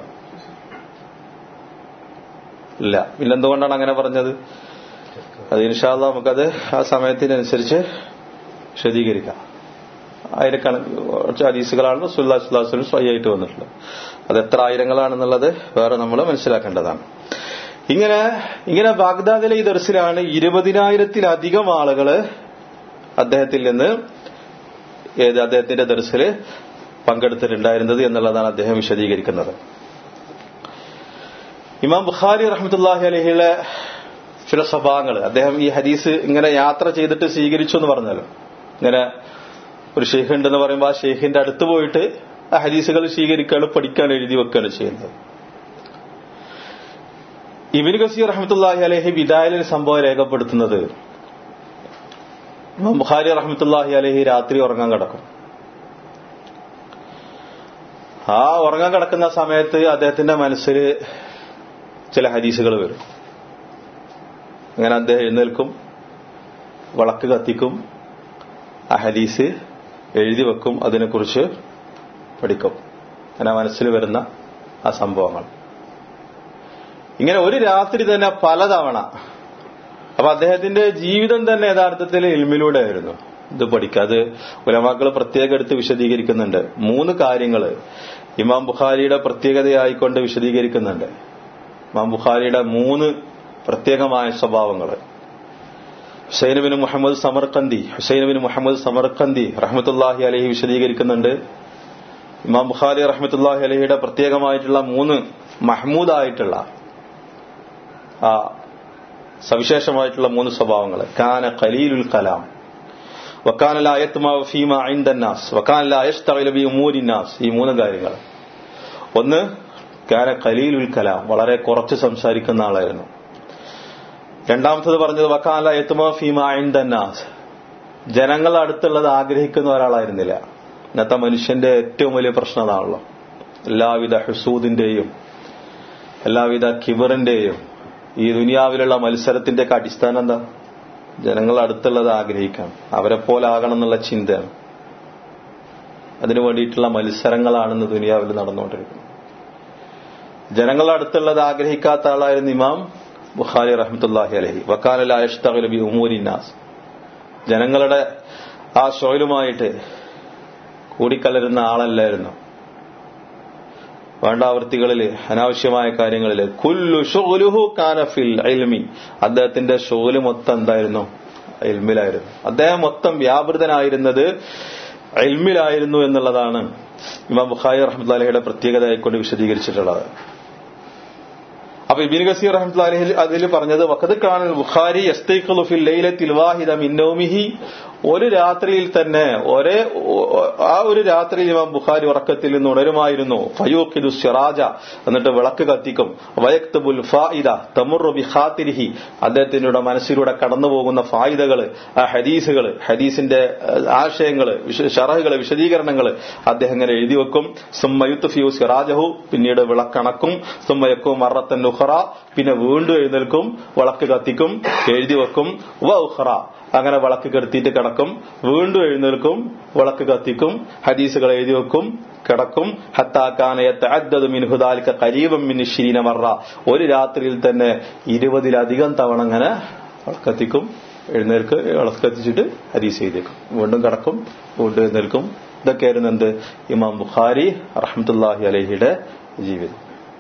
ഇല്ല പിന്നെന്തുകൊണ്ടാണ് അങ്ങനെ പറഞ്ഞത് അത് ഇൻഷാല്ല നമുക്കത് ആ സമയത്തിനനുസരിച്ച് വിശദീകരിക്കാം ആയിരക്കണക്ക് കുറച്ച് ഹദീസുകളാണ് സുല്ലാ സുല്ലാസ്ലും സ്വയായിട്ട് വന്നിട്ടുള്ളത് അത് എത്ര ആയിരങ്ങളാണെന്നുള്ളത് വേറെ നമ്മൾ മനസ്സിലാക്കേണ്ടതാണ് ഇങ്ങനെ ഇങ്ങനെ ബാഗ്ദാദിലെ ഈ ദർസിലാണ് ഇരുപതിനായിരത്തിലധികം ആളുകള് അദ്ദേഹത്തിൽ നിന്ന് ഏത് അദ്ദേഹത്തിന്റെ ദർസിൽ പങ്കെടുത്തിട്ടുണ്ടായിരുന്നത് എന്നുള്ളതാണ് അദ്ദേഹം വിശദീകരിക്കുന്നത് ഇമാം ബുഖാരി റഹ്മത്തുല്ലാഹി അലഹിയുടെ ചില സ്വഭാവങ്ങൾ അദ്ദേഹം ഈ ഹദീസ് ഇങ്ങനെ യാത്ര ചെയ്തിട്ട് സ്വീകരിച്ചു എന്ന് പറഞ്ഞാലും ഇങ്ങനെ ഒരു ഷെയ്ഖ് ഉണ്ടെന്ന് പറയുമ്പോൾ ആ ഷെയ്ഖിന്റെ അടുത്ത് പോയിട്ട് ആ ഹദീസുകൾ സ്വീകരിക്കുകയാണ് പഠിക്കാൻ എഴുതി വെക്കുകയാണ് ചെയ്യുന്നത് ഇബിൻ ഗസീർ റഹ്മത്തുല്ലാഹി അലഹി വിദായലിൽ സംഭവം രേഖപ്പെടുത്തുന്നത് ഇമാം ബുഖാരി റഹ്മത്തുല്ലാഹി അലഹി രാത്രി ഉറങ്ങാൻ കിടക്കും ആ ഉറങ്ങാൻ കിടക്കുന്ന സമയത്ത് അദ്ദേഹത്തിന്റെ മനസ്സിൽ ചില ഹദീസുകൾ വരും അങ്ങനെ അദ്ദേഹം എഴുന്നേൽക്കും വിളക്ക് കത്തിക്കും ആ ഹദീസ് എഴുതി വെക്കും അതിനെക്കുറിച്ച് പഠിക്കും അങ്ങനെ മനസ്സിൽ വരുന്ന ആ സംഭവങ്ങൾ ഇങ്ങനെ ഒരു രാത്രി തന്നെ പലതവണ അപ്പൊ അദ്ദേഹത്തിന്റെ ജീവിതം തന്നെ യഥാർത്ഥത്തിൽ ഇൽമിലൂടെ ആയിരുന്നു ഇത് പഠിക്കുക അത് ഉലമാക്കൾ പ്രത്യേകം എടുത്ത് വിശദീകരിക്കുന്നുണ്ട് മൂന്ന് കാര്യങ്ങൾ ഇമാം ബുഖാരിയുടെ പ്രത്യേകതയായിക്കൊണ്ട് വിശദീകരിക്കുന്നുണ്ട് ഇമാം ബുഖാരിയുടെ മൂന്ന് പ്രത്യേകമായ സ്വഭാവങ്ങൾ ഹുസൈനബിൻ മുഹമ്മദ് സമർക്കന്തി ഹുസൈനബിൻ മുഹമ്മദ് സമർക്കന്തി റഹ്മത്തുല്ലാഹി അലഹി വിശദീകരിക്കുന്നുണ്ട് ഇമാം ബുഖാരി റഹ്മത്തുല്ലാഹി അലഹിയുടെ പ്രത്യേകമായിട്ടുള്ള മൂന്ന് മഹ്മൂദായിട്ടുള്ള ആ സവിശേഷമായിട്ടുള്ള മൂന്ന് സ്വഭാവങ്ങൾ കാന ഖലീലുൽ കലാം വക്കാന ലാ യത്മാഉ ഫീമാ ഇൻദന്നാസ് വക്കാന ലാ യശ്തഗിലു ബി ഉമൂരിന്നാസ് ഈ മൂന്ന് കാര്യങ്ങൾ ഒന്ന് കാന ഖലീലുൽ കലാം വളരെ കുറച്ച് സംസാരിക്കുന്ന ആളായിരുന്നു രണ്ടാമത്തത് പറഞ്ഞത് വക്കാന ലാ യത്മാഉ ഫീമാ ഇൻദന്നാസ് ജനങ്ങളുടെ അടുത്തുള്ളത് ആഗ്രഹിക്കുന്ന ഒരാളായിരുന്നില്ല ഇന്നത്തെ മനുഷ്യന്റെ ഏറ്റവും വലിയ പ്രശ്നം അതാണല്ലോ എല്ലാവിധ ഹുസൂദിന്റെയും എല്ലാവിധ കിബറിന്റെയും ഈ ദുനിയാവിലുള്ള മത്സരത്തിന്റെ ഒക്കെ അടിസ്ഥാനം എന്താ ജനങ്ങൾ അടുത്തുള്ളത് ആഗ്രഹിക്കാം അവരെ പോലെ ആകണം എന്നുള്ള ചിന്തയാണ് അതിനു വേണ്ടിയിട്ടുള്ള മത്സരങ്ങളാണെന്ന് ദുനിയാവിൽ നടന്നുകൊണ്ടിരിക്കുന്നത് ജനങ്ങളുടെ അടുത്തുള്ളത് ആഗ്രഹിക്കാത്ത ആളായിരുന്നു ഇമാം ബുഖാരി റഹ്മത്തുല്ലാഹി അലഹി വക്കാലി ഉമൂരിന്നാസ് ജനങ്ങളുടെ ആ ഷോയിലുമായിട്ട് കൂടിക്കലരുന്ന ആളല്ലായിരുന്നു വേണ്ടാവൃത്തികളിൽ അനാവശ്യമായ കാര്യങ്ങളിൽ കുല്ലു ഷോലുഹു കാനഫിൽ അൽമി അദ്ദേഹത്തിന്റെ ഷോല് മൊത്തം എന്തായിരുന്നു എൽമിലായിരുന്നു അദ്ദേഹം മൊത്തം വ്യാപൃതനായിരുന്നത് എൽമിലായിരുന്നു എന്നുള്ളതാണ് ഇമാം ബുഖാരി റഹ്മത്തുല്ലാഹിയുടെ പ്രത്യേകതയായിക്കൊണ്ട് വിശദീകരിച്ചിട്ടുള്ളത് അപ്പൊ ഇബിൻ ഗസീർ റഹ്മത്തുല്ലാഹി അതിൽ പറഞ്ഞത് വഖദ് കാണൽ ബുഖാരി യസ്തൈഖുലു ഫിൽ ലൈലത്തിൽ വാഹിദ മിൻ നൗമിഹി ഒരു രാത്രിയിൽ തന്നെ ഒരേ ആ ഒരു രാത്രിയിൽ ഇമാം ബുഖാരി ഉറക്കത്തിൽ നിന്ന് ഉണരുമായിരുന്നു ഫയൂഖിദു സിറാജ എന്നിട്ട് വിളക്ക് കത്തിക്കും വയക്തബുൽ ഫായിദ തമുറു ബിഖാത്തിരിഹി അദ്ദേഹത്തിനുള്ള മനസ്സിലൂടെ കടന്നു പോകുന്ന ഫായിദകൾ ആ ഹദീസുകൾ ഹദീസിന്റെ ആശയങ്ങൾ ഷറഹുകൾ വിശദീകരണങ്ങൾ അദ്ദേഹം ഇങ്ങനെ എഴുതി വെക്കും സുമ്മയുത്ത് ഫിയു സിറാജഹു പിന്നീട് വിളക്കണക്കും സുമ്മയക്കും മറത്തൻ ഉഹറ പിന്നെ വീണ്ടും എഴുന്നേൽക്കും വിളക്ക് കത്തിക്കും എഴുതി വെക്കും വ ഉഹറ അങ്ങനെ വിളക്ക് കെടുത്തിയിട്ട് കിടക്കും വീണ്ടും എഴുന്നേൽക്കും വിളക്ക് കത്തിക്കും ഹദീസുകൾ എഴുതി വെക്കും കിടക്കും ഹത്താക്കാനയത്ത് മിൻഹുദാലിക്ക കരീബം മിൻ ഷീന മറ ഒരു രാത്രിയിൽ തന്നെ ഇരുപതിലധികം തവണ അങ്ങനെ കത്തിക്കും എഴുന്നേൽക്ക് വിളക്ക് കത്തിച്ചിട്ട് ഹദീസ് എഴുതിയേക്കും വീണ്ടും കിടക്കും വീണ്ടും എഴുന്നേൽക്കും ഇതൊക്കെയായിരുന്നു എന്ത് ഇമാം ബുഖാരി റഹ്മത്തുല്ലാഹി അലഹിയുടെ ജീവിതം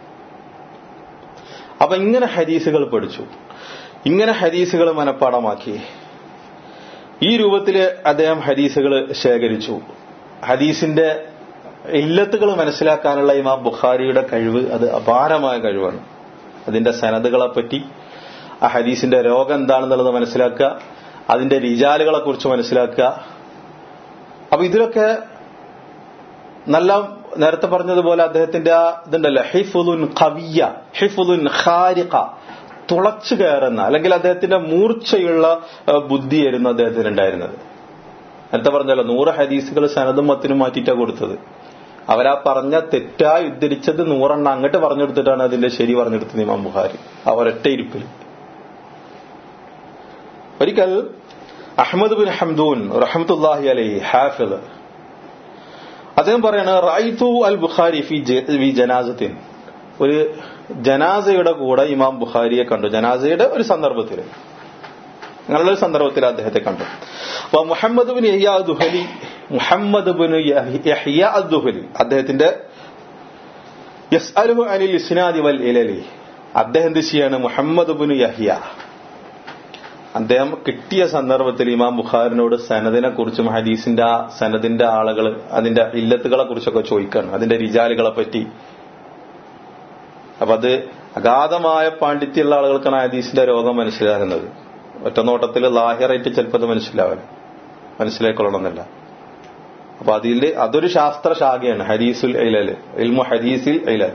അപ്പൊ ഇങ്ങനെ ഹദീസുകൾ പഠിച്ചു ഇങ്ങനെ ഹദീസുകൾ മനഃപ്പാടമാക്കി ഈ രൂപത്തില് അദ്ദേഹം ഹദീസുകൾ ശേഖരിച്ചു ഹദീസിന്റെ ഇല്ലത്തുകൾ മനസ്സിലാക്കാനുള്ള ഇമാം ബുഖാരിയുടെ കഴിവ് അത് അപാരമായ കഴിവാണ് അതിന്റെ സനതുകളെപ്പറ്റി ആ ഹദീസിന്റെ രോഗം എന്താണെന്നുള്ളത് മനസ്സിലാക്കുക അതിന്റെ റിജാലുകളെ കുറിച്ച് മനസ്സിലാക്കുക അപ്പൊ ഇതിലൊക്കെ നല്ല നേരത്തെ പറഞ്ഞതുപോലെ അദ്ദേഹത്തിന്റെ ആ ഇതുണ്ടല്ലോ ഹിഫുലുൻ ഖവിയ ഹിഫുലുൻ ഖാരിഖ തുളച്ചു കയറുന്ന അല്ലെങ്കിൽ അദ്ദേഹത്തിന്റെ മൂർച്ചയുള്ള ബുദ്ധിയായിരുന്നു അദ്ദേഹത്തിന് ഉണ്ടായിരുന്നത് നേരത്തെ പറഞ്ഞല്ലോ നൂറ് ഹദീസുകൾ സനതും മത്തിനും മാറ്റിയിട്ടാണ് കൊടുത്തത് അവരാ പറഞ്ഞ തെറ്റായി ഉദ്ധരിച്ചത് നൂറെണ്ണം അങ്ങോട്ട് പറഞ്ഞു കൊടുത്തിട്ടാണ് അതിന്റെ ശരി പറഞ്ഞെടുത്തത് ഇമാം ബുഹാരി അവരൊറ്റ ഇരിപ്പിൽ ഒരിക്കൽ അഹമ്മദ് ബിൻ ഹംദൂൻ റഹമത്തുല്ലാഹി അലൈഹി ഹാഫിദ് അദ്ദേഹം പറയാണ് റൈതു അൽ ബുഖാരി ഫി വി ജനാസത്തിൻ ഒരു ജനാസയുടെ കൂടെ ഇമാം ബുഖാരിയെ കണ്ടു ജനാസയുടെ ഒരു സന്ദർഭത്തിൽ അങ്ങനെയുള്ള ഒരു സന്ദർഭത്തിൽ അദ്ദേഹത്തെ കണ്ടു അപ്പൊ മുഹമ്മദ് ബിൻ യഹ്യ ദുഹലി മുഹമ്മദ് ബിൻ യഹ്യ ദുഹലി അദ്ദേഹത്തിന്റെ യസ് അലുഹു അനിൽ ഇസ്നാദി വൽ ഇലലി അദ്ദേഹം എന്ത് ചെയ്യാണ് മുഹമ്മദ് ബിൻ യഹ്യ അദ്ദേഹം കിട്ടിയ സന്ദർഭത്തിൽ ഇമാം ബുഖാരിനോട് സനദിനെ കുറിച്ചും ഹദീസിന്റെ ആ സനദിന്റെ ആളുകൾ അതിന്റെ ഇല്ലത്തുകളെ കുറിച്ചൊക്കെ ചോദിക്കാണ് അതിന്റെ റിജാലുകളെ പറ്റി അപ്പൊ അത് അഗാധമായ പാണ്ഡിത്യമുള്ള ആളുകൾക്കാണ് ഹദീസിന്റെ രോഗം മനസ്സിലാകുന്നത് ഒറ്റ നോട്ടത്തിൽ ലാഹിറായിട്ട് ചിലപ്പോൾ അത് മനസ്സിലാവില്ല മനസ്സിലാക്കൊള്ളണമെന്നില്ല അപ്പൊ അതിൽ അതൊരു ശാസ്ത്ര ശാഖയാണ് ഹദീസുൽ ഇലല് ഇൽമു ഹദീസിൽ ഇലൽ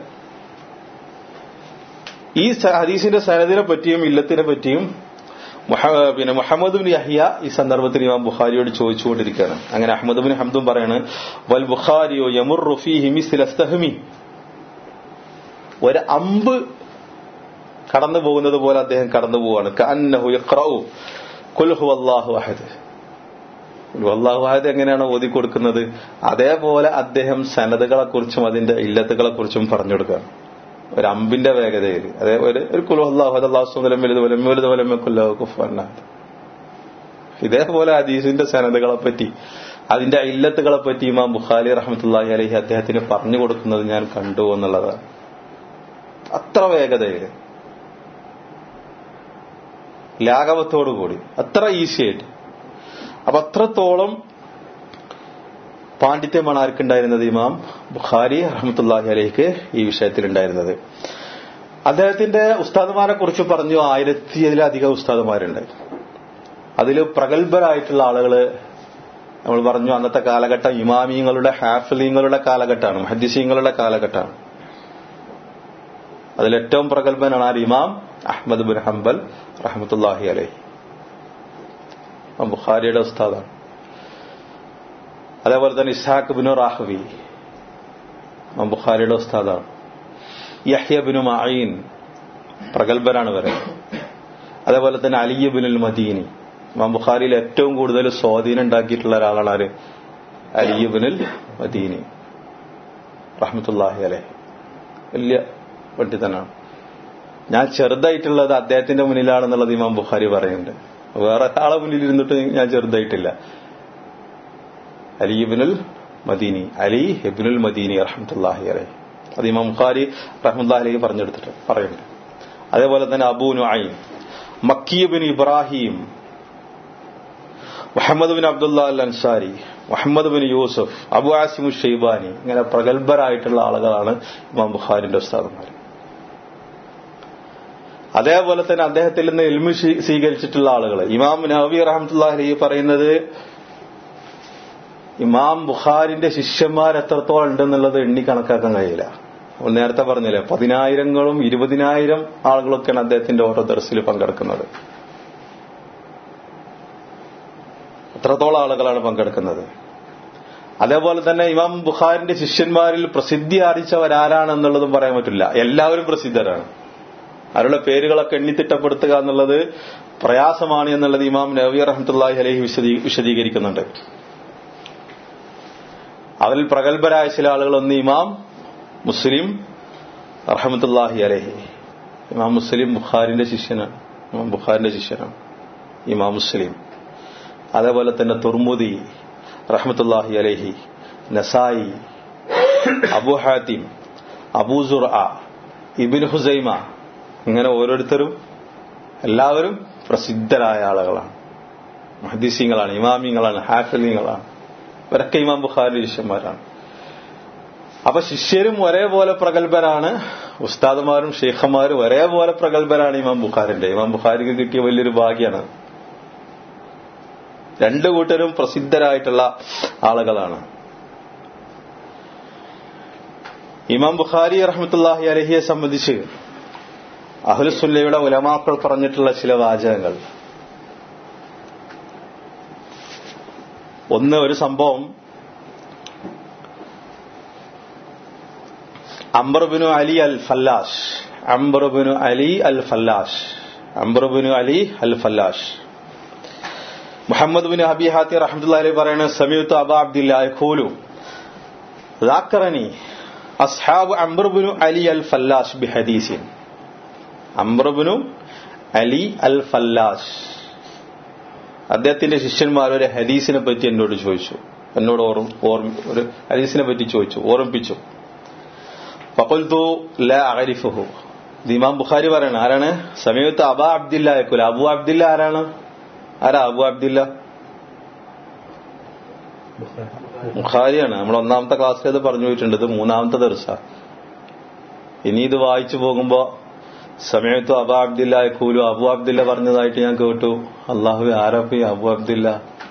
ഈ ഹദീസിന്റെ സനദിനെ പറ്റിയും ഇല്ലത്തിനെ പറ്റിയും പിന്നെ മുഹമ്മദ് ബിൻ യഹിയ ഈ സന്ദർഭത്തിൽ ഇമാം ബുഖാരിയോട് ചോദിച്ചുകൊണ്ടിരിക്കുകയാണ് അങ്ങനെ അഹമ്മദ് ബിൻ ഹംദും പറയാണ് വൽ ബുഖാരിയോ യമുർ റുഫി ഒരു അമ്പ് കടന്നു പോകുന്നത് പോലെ അദ്ദേഹം കടന്നു പോവാണ് കന്നഹു യഖ്റഉ ഖുൽ ഹുവല്ലാഹു അഹദ് അള്ളാഹു അഹദ് എങ്ങനെയാണ് ഓതി കൊടുക്കുന്നത് അതേപോലെ അദ്ദേഹം സനദുകളെ കുറിച്ചും അതിന്റെ ഇല്ലത്തുകളെ കുറിച്ചും പറഞ്ഞു കൊടുക്കുകയാണ് ഒരു അമ്പിന്റെ വേഗതയിൽ അതേപോലെ ഒരു കുലു അള്ളാഹു അള്ളാഹു വലുത് വലം വലുത് വലം കുല്ലാഹു കുഫാനാഥ് ഇതേപോലെ ഹദീസിന്റെ സനദുകളെ പറ്റി അതിന്റെ ഇല്ലത്തുകളെ പറ്റി ഇമാം ബുഖാലി റഹമത്തുല്ലാഹി അലഹി അദ്ദേഹത്തിന് പറഞ്ഞു കൊടുക്കുന്നത് ഞാൻ കണ്ടു എന്നുള്ളതാണ് അത്ര വേഗതയിൽ ലാഘവത്തോടുകൂടി അത്ര ഈസി ആയിട്ട് അപ്പൊ അത്രത്തോളം പാണ്ഡിത്യമാണ് ആർക്കുണ്ടായിരുന്നത് ഇമാം ബുഖാരി റഹമത്തുല്ലാഹി അലഹിക്ക് ഈ വിഷയത്തിൽ ഉണ്ടായിരുന്നത് അദ്ദേഹത്തിന്റെ ഉസ്താദുമാരെ കുറിച്ച് പറഞ്ഞു ആയിരത്തിയതിലധികം ഉസ്താദുമാരുണ്ട് അതിൽ പ്രഗത്ഭരായിട്ടുള്ള ആളുകള് നമ്മൾ പറഞ്ഞു അന്നത്തെ കാലഘട്ടം ഇമാമിയങ്ങളുടെ ഹാഫിലിങ്ങളുടെ കാലഘട്ടമാണ് ഹദ്ദിസീങ്ങളുടെ കാലഘട്ടമാണ് അതിലേറ്റവും പ്രഗത്ഭനാണ് ആര് ഇമാം അഹമ്മദ് ബിൻ ഹംബൽ റഹമത്തുല്ലാഹി അലൈഹി ബുഖാരിയുടെ ഉസ്താദാണ് അതേപോലെ തന്നെ ഇസ്ഹാഖ് ബിനു റാഹവി ബുഖാരിയുടെ ഉസ്താദാണ് യഹ്യ ബിനു മഅീൻ പ്രഗത്ഭനാണ് വരെ അതേപോലെ തന്നെ അലിയ ബിനുൽ മദീനി ഇമാം ബുഖാരിയിൽ ഏറ്റവും കൂടുതൽ സ്വാധീനം ഉണ്ടാക്കിയിട്ടുള്ള ഒരാളാണ് ആര് അലിയ ബിനുൽ മദീനി റഹ്മത്തുല്ലാഹി അലൈഹി വലിയ പണ്ഡിതനാണ് ഞാൻ ചെറുതായിട്ടുള്ളത് അദ്ദേഹത്തിന്റെ മുന്നിലാണെന്നുള്ളത് ഇമാം ബുഖാരി പറയുന്നുണ്ട് വേറെ ഒരാളെ മുന്നിൽ ഇരുന്നിട്ട് ഞാൻ ചെറുതായിട്ടില്ല അലി ഇബിനുൽ മദീനി അലി ഇബിനുൽ മദീനി റഹമത്തുല്ലാഹി അലൈഹി അത് ഇമാം ബുഖാരി റഹ്മുല്ലാഹി അലൈഹി പറഞ്ഞെടുത്തിട്ട് പറയുന്നുണ്ട് അതേപോലെ തന്നെ അബൂ നുഐൻ മക്കീബിൻ ഇബ്രാഹിം മുഹമ്മദ് ബിൻ അബ്ദുല്ല അൽ അൻസാരി മുഹമ്മദ് ബിൻ യൂസഫ് അബു ആസിമു ഷെയ്ബാനി ഇങ്ങനെ പ്രഗത്ഭരായിട്ടുള്ള ആളുകളാണ് ഇമാം ബുഖാരിന്റെ ഉസ്താദന്മാർ അതേപോലെ തന്നെ അദ്ദേഹത്തിൽ നിന്ന് എൽമു സ്വീകരിച്ചിട്ടുള്ള ആളുകൾ ഇമാം നവി റഹമത്തുല്ലാഹി പറയുന്നത് ഇമാം ബുഖാരിന്റെ ശിഷ്യന്മാർ എത്രത്തോളം ഉണ്ടെന്നുള്ളത് എണ്ണി കണക്കാക്കാൻ കഴിയില്ല നമ്മൾ നേരത്തെ പറഞ്ഞില്ലേ പതിനായിരങ്ങളും ഇരുപതിനായിരം ആളുകളൊക്കെയാണ് അദ്ദേഹത്തിന്റെ ഓരോ ദർസിൽ പങ്കെടുക്കുന്നത് എത്രത്തോളം ആളുകളാണ് പങ്കെടുക്കുന്നത് അതേപോലെ തന്നെ ഇമാം ബുഖാരിന്റെ ശിഷ്യന്മാരിൽ പ്രസിദ്ധി ആർജിച്ചവരാരാണെന്നുള്ളതും പറയാൻ പറ്റില്ല എല്ലാവരും പ്രസിദ്ധരാണ് അവരുടെ പേരുകളൊക്കെ എണ്ണിത്തിട്ടപ്പെടുത്തുക എന്നുള്ളത് പ്രയാസമാണ് എന്നുള്ളത് ഇമാം നവി റഹമത്തുല്ലാഹി അലഹി വിശദീകരിക്കുന്നുണ്ട് അവരിൽ പ്രഗത്ഭരായ ചില ആളുകൾ ഒന്ന് ഇമാം മുസ്ലിം റഹമത്തുല്ലാഹി അലഹി ഇമാം മുസ്ലിം ബുഖാരിന്റെ ശിഷ്യനാണ് ഇമാം ബുഖാരിന്റെ ശിഷ്യനാണ് ഇമാം മുസ്ലിം അതേപോലെ തന്നെ തുർമുദി റഹമത്തുല്ലാഹി അലഹി നസായി അബു ഹാത്തിം അബൂസുർ ഇബിൻ ഹുസൈമ ഇങ്ങനെ ഓരോരുത്തരും എല്ലാവരും പ്രസിദ്ധരായ ആളുകളാണ് മഹദീസിങ്ങളാണ് ഇമാമിങ്ങളാണ് ഹാഫലിങ്ങളാണ് ഇവരൊക്കെ ഇമാം ബുഖാരി ശിഷ്യന്മാരാണ് അപ്പൊ ശിഷ്യരും ഒരേപോലെ പ്രഗത്ഭരാണ് ഉസ്താദുമാരും ഷെയ്ഖന്മാരും ഒരേപോലെ പ്രഗത്ഭരാണ് ഇമാം ബുഖാരിന്റെ ഇമാം ബുഖാരിക്ക് കിട്ടിയ വലിയൊരു ഭാഗ്യമാണ് രണ്ടു കൂട്ടരും പ്രസിദ്ധരായിട്ടുള്ള ആളുകളാണ് ഇമാം ബുഖാരി റഹ്മത്തുല്ലാഹി അലഹിയെ സംബന്ധിച്ച് അഹുലുസുല്ലയുടെ ഉലമാക്കൾ പറഞ്ഞിട്ടുള്ള ചില വാചകങ്ങൾ ഒന്ന് ഒരു സംഭവം അംബർബിനു അലി അൽ ഫല്ലാഷ് അംബർബിനു അലി അൽ ഫല്ലാഷ് അംബർബിനു അലി അൽ ഫല്ലാഷ് മുഹമ്മദ് ബിൻ അബി ഹാത്തി റഹ്മത്തുള്ളാഹി അലൈഹി പറയുന്ന സമയത്ത് അബ അബ്ദില്ലാഹി ഖൂലു ذاكرني أصحاب عمرو بن علي الفلاش بحديث عمرو بن അലി അൽ ഫല്ലാഷ് അദ്ദേഹത്തിന്റെ ശിഷ്യന്മാർ ഒരു ഹദീസിനെ പറ്റി എന്നോട് ചോദിച്ചു എന്നോട് ഓർമ്മ ഓർമ്മ ഒരു ഹദീസിനെ പറ്റി ചോദിച്ചു ഓർമ്മിപ്പിച്ചു ഫഖുൽതു ലാ അഅരിഫുഹു ഇത് ഇമാം ബുഖാരി പറയണ ആരാണ് സമയത്ത് അബ അബ്ദില്ല ആയിരിക്കൂല അബു അബ്ദില്ല ആരാണ് ആരാ അബു അബ്ദില്ല ബുഖാരിയാണ് നമ്മൾ ഒന്നാമത്തെ ക്ലാസ്സിൽ അത് പറഞ്ഞു പോയിട്ടുണ്ട് ഇത് മൂന്നാമത്തെ ദർശ ഇനി ഇത് വായിച്ചു പോകുമ്പോ സമയത്ത് അബു അബ്ദില്ല കൂലു അബു അബ്ദില്ല പറഞ്ഞതായിട്ട് ഞാൻ കേട്ടു അള്ളാഹു ആരപ്പി അബു അബ്ദില്ല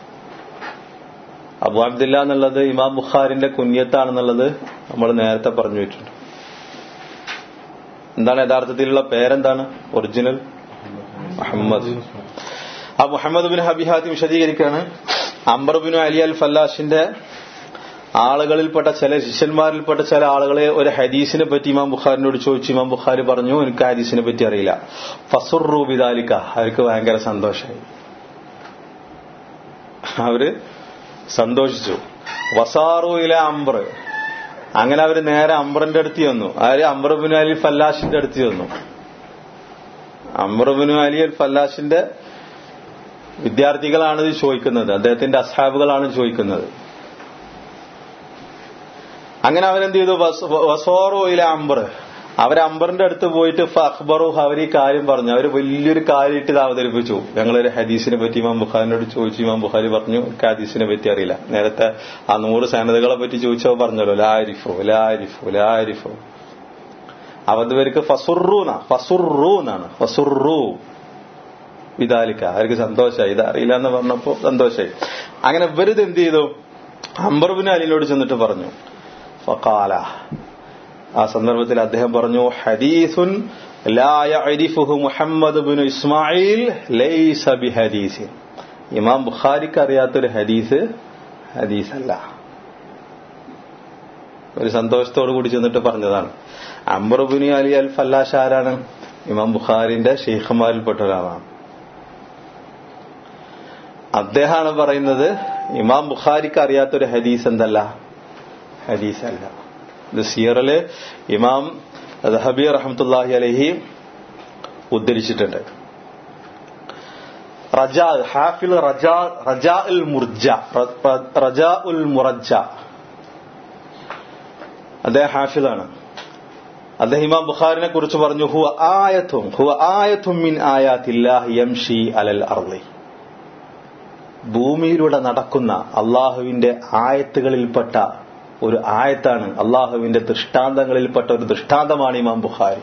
അബു അബ്ദില്ല എന്നുള്ളത് ഇമാം ബുഖാരിന്റെ കുഞ്ഞത്താണെന്നുള്ളത് നമ്മൾ നേരത്തെ പറഞ്ഞു വെച്ചിട്ടുണ്ട് എന്താണ് യഥാർത്ഥത്തിലുള്ള പേരെന്താണ് ഒറിജിനൽ മുഹമ്മദ് ആ മുഹമ്മദ് ബിൻ ഹബിഹാത്തി വിശദീകരിക്കാണ് അംബർ ബിൻ അലി അൽ ഫല്ലാഷിന്റെ ആളുകളിൽപ്പെട്ട ചില ശിഷ്യന്മാരിൽപ്പെട്ട ചില ആളുകളെ ഒരു ഹദീസിനെ പറ്റി ഇമാം ബുഖാരിനോട് ചോദിച്ചു ഇമാം ബുഖാരി പറഞ്ഞു എനിക്ക് ഹദീസിനെ പറ്റി അറിയില്ല ഫസുർ റൂബിദാലിക്ക അവർക്ക് ഭയങ്കര സന്തോഷമായി അവര് സന്തോഷിച്ചു വസാറു ഇല അംബർ അങ്ങനെ അവര് നേരെ അംബറിന്റെ അടുത്ത് വന്നു ആര് അംബർബിൻ അലി ഫല്ലാഷിന്റെ അടുത്ത് വന്നു അംബർബിൻ അലി അൽ ഫല്ലാഷിന്റെ വിദ്യാർത്ഥികളാണ് ഇത് ചോദിക്കുന്നത് അദ്ദേഹത്തിന്റെ അസാബുകളാണ് ചോദിക്കുന്നത് അങ്ങനെ അവരെന്ത് ചെയ്തു വസോറോ ഇല അംബർ അവർ അംബറിന്റെ അടുത്ത് പോയിട്ട് അക്ബറു അവർ ഈ കാര്യം പറഞ്ഞു അവർ വലിയൊരു കാര്യമായിട്ട് ഇത് അവതരിപ്പിച്ചു ഞങ്ങളൊരു ഹദീസിനെ പറ്റി ഇമാം ബുഖാരിനോട് ചോദിച്ചു ഇമാം ബുഖാരി പറഞ്ഞു എനിക്ക് ഹദീസിനെ പറ്റി അറിയില്ല നേരത്തെ ആ നൂറ് സേനതകളെ പറ്റി ചോദിച്ചപ്പോൾ പറഞ്ഞല്ലോ ലാരിഫോ ലാരിഫോ ലാരിഫോ അവർക്ക് ഫസുറൂന ഫസുറു എന്നാണ് ഫസുറു വിദാലിക്ക അവർക്ക് സന്തോഷമായി ഇത് അറിയില്ല എന്ന് പറഞ്ഞപ്പോ സന്തോഷമായി അങ്ങനെ ഇവരിത് എന്ത് ചെയ്തു അംബർബിൻ അലിനോട് ചെന്നിട്ട് പറഞ്ഞു ഫക്കാല ആ സന്ദർഭത്തിൽ അദ്ദേഹം പറഞ്ഞു ഹദീസുൻ മുഹമ്മദ് ബിൻ ഇസ്മായിൽ ലൈസ ബി ഹദീസ് ഇമാം ബുഖാരിക്ക് അറിയാത്തൊരു ഹദീസ് ഹദീസല്ല ഒരു സന്തോഷത്തോടു കൂടി ചെന്നിട്ട് പറഞ്ഞതാണ് അംബർബിനി അലി അൽ ഫല്ലാഷ് ആരാണ് ഇമാം ബുഖാരിന്റെ ഷെയ്ഖന്മാരിൽപ്പെട്ട ഒരാളാണ് അദ്ദേഹമാണ് പറയുന്നത് ഇമാം ബുഖാരിക്ക് അറിയാത്തൊരു ഹദീസ് എന്തല്ല ഹദീസ് അല്ല ഇത് സിയറില് ഇമാം ദഹബി റഹമത്തുല്ലാഹി അലഹി ഉദ്ധരിച്ചിട്ടുണ്ട് റജാ ഹാഫിൽ റജാ റജാ ഉൽ മുർജ റജാ ഉൽ മുറജ അദ്ദേഹം ഹാഫിലാണ് അദ്ദേഹം ഇമാം ബുഖാരിനെ കുറിച്ച് പറഞ്ഞു ഹുവ ആയത്തും ഹുവ ആയത്തും മിൻ ആയാത്തില്ലാഹി യംഷി അലൽ അർളി ഭൂമിയിലൂടെ നടക്കുന്ന അള്ളാഹുവിന്റെ ആയത്തുകളിൽപ്പെട്ട ഒരു ആയത്താണ് അള്ളാഹുവിന്റെ ദൃഷ്ടാന്തങ്ങളിൽപ്പെട്ട ഒരു ദൃഷ്ടാന്തമാണ് ഇമാം ബുഖാരി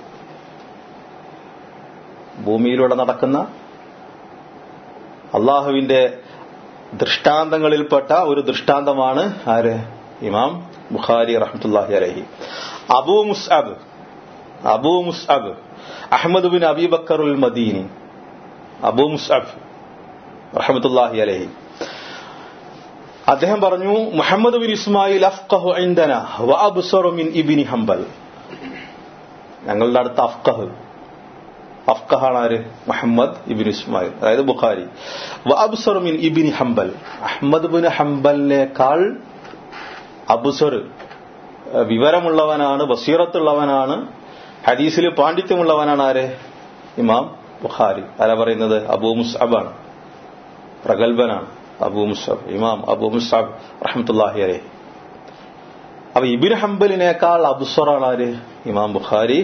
ഭൂമിയിലൂടെ നടക്കുന്ന അള്ളാഹുവിന്റെ ദൃഷ്ടാന്തങ്ങളിൽപ്പെട്ട ഒരു ദൃഷ്ടാന്തമാണ് ആര് ഇമാം ബുഖാരി റഹ്മത്തുല്ലാഹി അലഹി അബൂ മുസ്അബ് അബൂ മുസ്അബ് അഹമ്മദ് ബിൻ അബിബക്കറുൽ മദീനി അബൂ മുസ്അബ് റഹമത്തുല്ലാഹി അലഹി അദ്ദേഹം പറഞ്ഞു മുഹമ്മദ് ബിൻ ഇസ്മായിൽ അഫ്കഹു ഐന്ദന വ അബ്സറു മിൻ ഇബ്നി ഹംബൽ ഞങ്ങളുടെ അടുത്ത അഫ്കഹ് അഫ്കഹാണ് ആര് മുഹമ്മദ് ഇബിൻ ഇസ്മായിൽ അതായത് ബുഖാരി വ അബ്സറു മിൻ ഇബ്നി ഹംബൽ അഹമ്മദ് ബിൻ ഹംബലിനേക്കാൾ അബ്സർ വിവരമുള്ളവനാണ് ബസീറത്തുള്ളവനാണ് ഹദീസിൽ പാണ്ഡിത്യമുള്ളവനാണ് ആര് ഇമാം ബുഖാരി ആരാ പറയുന്നത് അബൂ മുസ്അബാണ് പ്രഗത്ഭനാണ് അബൂ മുസാബ് ഇമാം അബൂ മുസാബ് റഹമത്തുല്ലാഹി അലേ അപ്പൊ ഇബിൻ ഹംബലിനേക്കാൾ അബുസറാണ് ആര് ഇമാം ബുഖാരി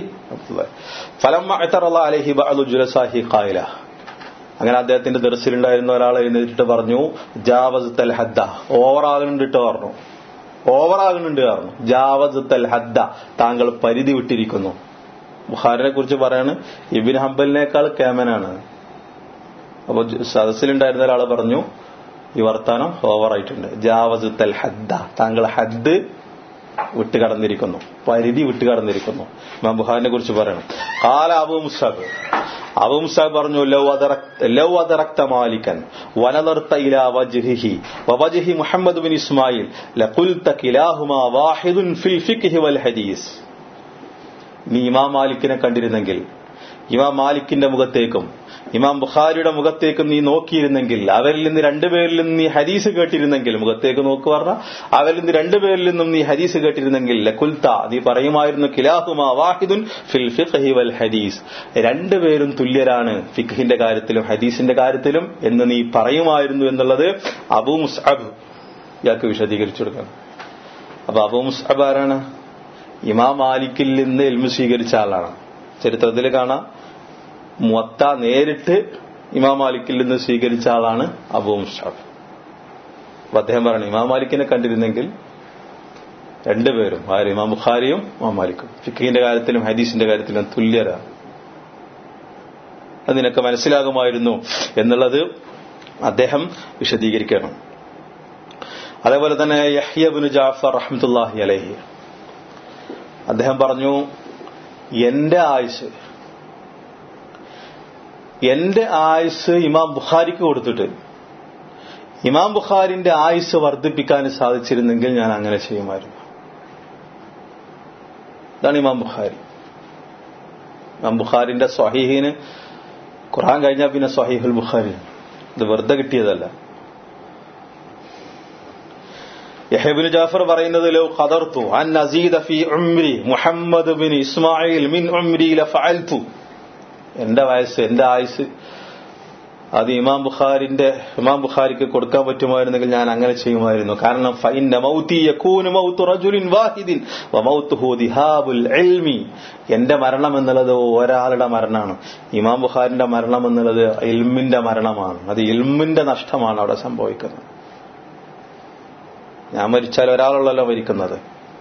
അലഹി ജുലസാഹി ഖായില അങ്ങനെ അദ്ദേഹത്തിന്റെ ദർശിലുണ്ടായിരുന്ന ഒരാൾ എഴുന്നേറ്റിട്ട് പറഞ്ഞു ജാവസ് തൽ ഹദ്ദ ഓവറാകുന്നുണ്ട് പറഞ്ഞു ഓവറാകുന്നുണ്ട് പറഞ്ഞു ജാവസ് തൽ ഹദ്ദ താങ്കൾ പരിധി വിട്ടിരിക്കുന്നു ബുഖാരിനെ കുറിച്ച് പറയാണ് ഇബിൻ ഹംബലിനേക്കാൾ കേമനാണ് അപ്പോൾ സദസ്സിലുണ്ടായിരുന്ന ഒരാൾ പറഞ്ഞു ഈ വർത്താനം ഓവറായിട്ടുണ്ട് ജാവസ് തൽ ഹദ്ദ താങ്കൾ ഹദ്ദ് വിട്ടുകടന്നിരിക്കുന്നു പരിധി വിട്ടുകടന്നിരിക്കുന്നു ഇമാം ബുഹാറിനെ കുറിച്ച് പറയണം കാല അബു മുസാബ് അബു മുസാബ് പറഞ്ഞു ലൗ അതറക്ത മാലിക്കൻ വനദർത്ത ഇലാ വജ്ഹിഹി വവജ്ഹി മുഹമ്മദ് ബിൻ ഇസ്മായിൽ ലഖുൽത കിലാഹുമാ വാഹിദുൻ ഫിൽ ഫിഖ്ഹി വൽ ഹദീസ് നീ ഇമാം മാലിക്കിനെ കണ്ടിരുന്നെങ്കിൽ ഇമാം മാലിക്കിന്റെ മുഖത്തേക്കും ഇമാം ബുഖാരിയുടെ മുഖത്തേക്ക് നീ നോക്കിയിരുന്നെങ്കിൽ അവരിൽ നിന്ന് രണ്ടുപേരിൽ നിന്ന് നീ ഹദീസ് കേട്ടിരുന്നെങ്കിൽ മുഖത്തേക്ക് നോക്ക് പറഞ്ഞ അവരിൽ നിന്ന് രണ്ടുപേരിൽ നിന്നും നീ ഹദീസ് കേട്ടിരുന്നെങ്കിൽ ലക്കുൽത്ത നീ പറയുമായിരുന്നു കിലാഹുമാ വാഹിദുൻ ഫിൽ ഫിഖ്ഹി വൽ ഹദീസ് രണ്ടുപേരും തുല്യരാണ് ഫിഖ്ഹിന്റെ കാര്യത്തിലും ഹദീസിന്റെ കാര്യത്തിലും എന്ന് നീ പറയുമായിരുന്നു എന്നുള്ളത് അബു മുസ്അബ് ഇയാൾക്ക് വിശദീകരിച്ചു കൊടുക്കണം അപ്പൊ അബു മുസ്അബ് ആരാണ് ഇമാം മാലിക്കിൽ നിന്ന് എൽമു സ്വീകരിച്ച ആളാണ് ചരിത്രത്തിൽ കാണാം മുത്ത നേരിട്ട് ഇമാം മാലിക്കിൽ നിന്ന് സ്വീകരിച്ച ആളാണ് അബു മുസ്അബ് അപ്പൊ അദ്ദേഹം പറഞ്ഞു ഇമാം മാലിക്കിനെ കണ്ടിരുന്നെങ്കിൽ രണ്ടുപേരും ആര് ഇമാം ബുഖാരിയും ഇമാം മാലിക്കും ഫിഖിന്റെ കാര്യത്തിലും ഹദീസിന്റെ കാര്യത്തിലും തുല്യരാണ് അതിനൊക്കെ മനസ്സിലാകുമായിരുന്നു എന്നുള്ളത് അദ്ദേഹം വിശദീകരിക്കണം അതേപോലെ തന്നെ യഹ്യബിന് ജാഫർ റഹ്മത്തുല്ലാഹി അലഹി അദ്ദേഹം പറഞ്ഞു എന്റെ ആയുസ് എന്റെ ആയുസ് ഇമാം ബുഖാരിക്ക് കൊടുത്തിട്ട് ഇമാം ബുഖാരിന്റെ ആയുസ് വർദ്ധിപ്പിക്കാൻ സാധിച്ചിരുന്നെങ്കിൽ ഞാൻ അങ്ങനെ ചെയ്യുമായിരുന്നു ഇതാണ് ഇമാം ബുഖാരി ഇമാം ബുഖാരിന്റെ സ്വഹീഹിന് ഖുറാൻ കഴിഞ്ഞാൽ പിന്നെ സ്വഹീഹുൽ ബുഖാരി ഇത് വെറുതെ കിട്ടിയതല്ല യഹബിന് ജാഫർ പറയുന്നത് ലോ ഖദർത്തു അൻ നസീദ ഫി ഉംരി മുഹമ്മദ് ബിൻ ഇസ്മായിൽ മിൻ ഉംരി ലഫഅൽതു എന്റെ വയസ്സ് എന്റെ ആയുസ് അത് ഇമാം ബുഖാരിന്റെ ഇമാം ബുഖാരിക്ക് കൊടുക്കാൻ പറ്റുമായിരുന്നെങ്കിൽ ഞാൻ അങ്ങനെ ചെയ്യുമായിരുന്നു കാരണം ഫൈന മൗതി യകൂനു മൗതു റജുലിൻ വാഹിദിൻ വമൗതുഹു ദിഹാബുൽ ഇൽമി എന്റെ മരണം എന്നുള്ളത് ഒരാളുടെ മരണമാണ് ഇമാം ബുഖാരിന്റെ മരണം എന്നുള്ളത് ഇൽമിന്റെ മരണമാണ് അത് ഇൽമിന്റെ നഷ്ടമാണ് അവിടെ സംഭവിക്കുന്നത് ഞാൻ മരിച്ചാൽ ഒരാളുള്ളല്ലോ മരിക്കുന്നത്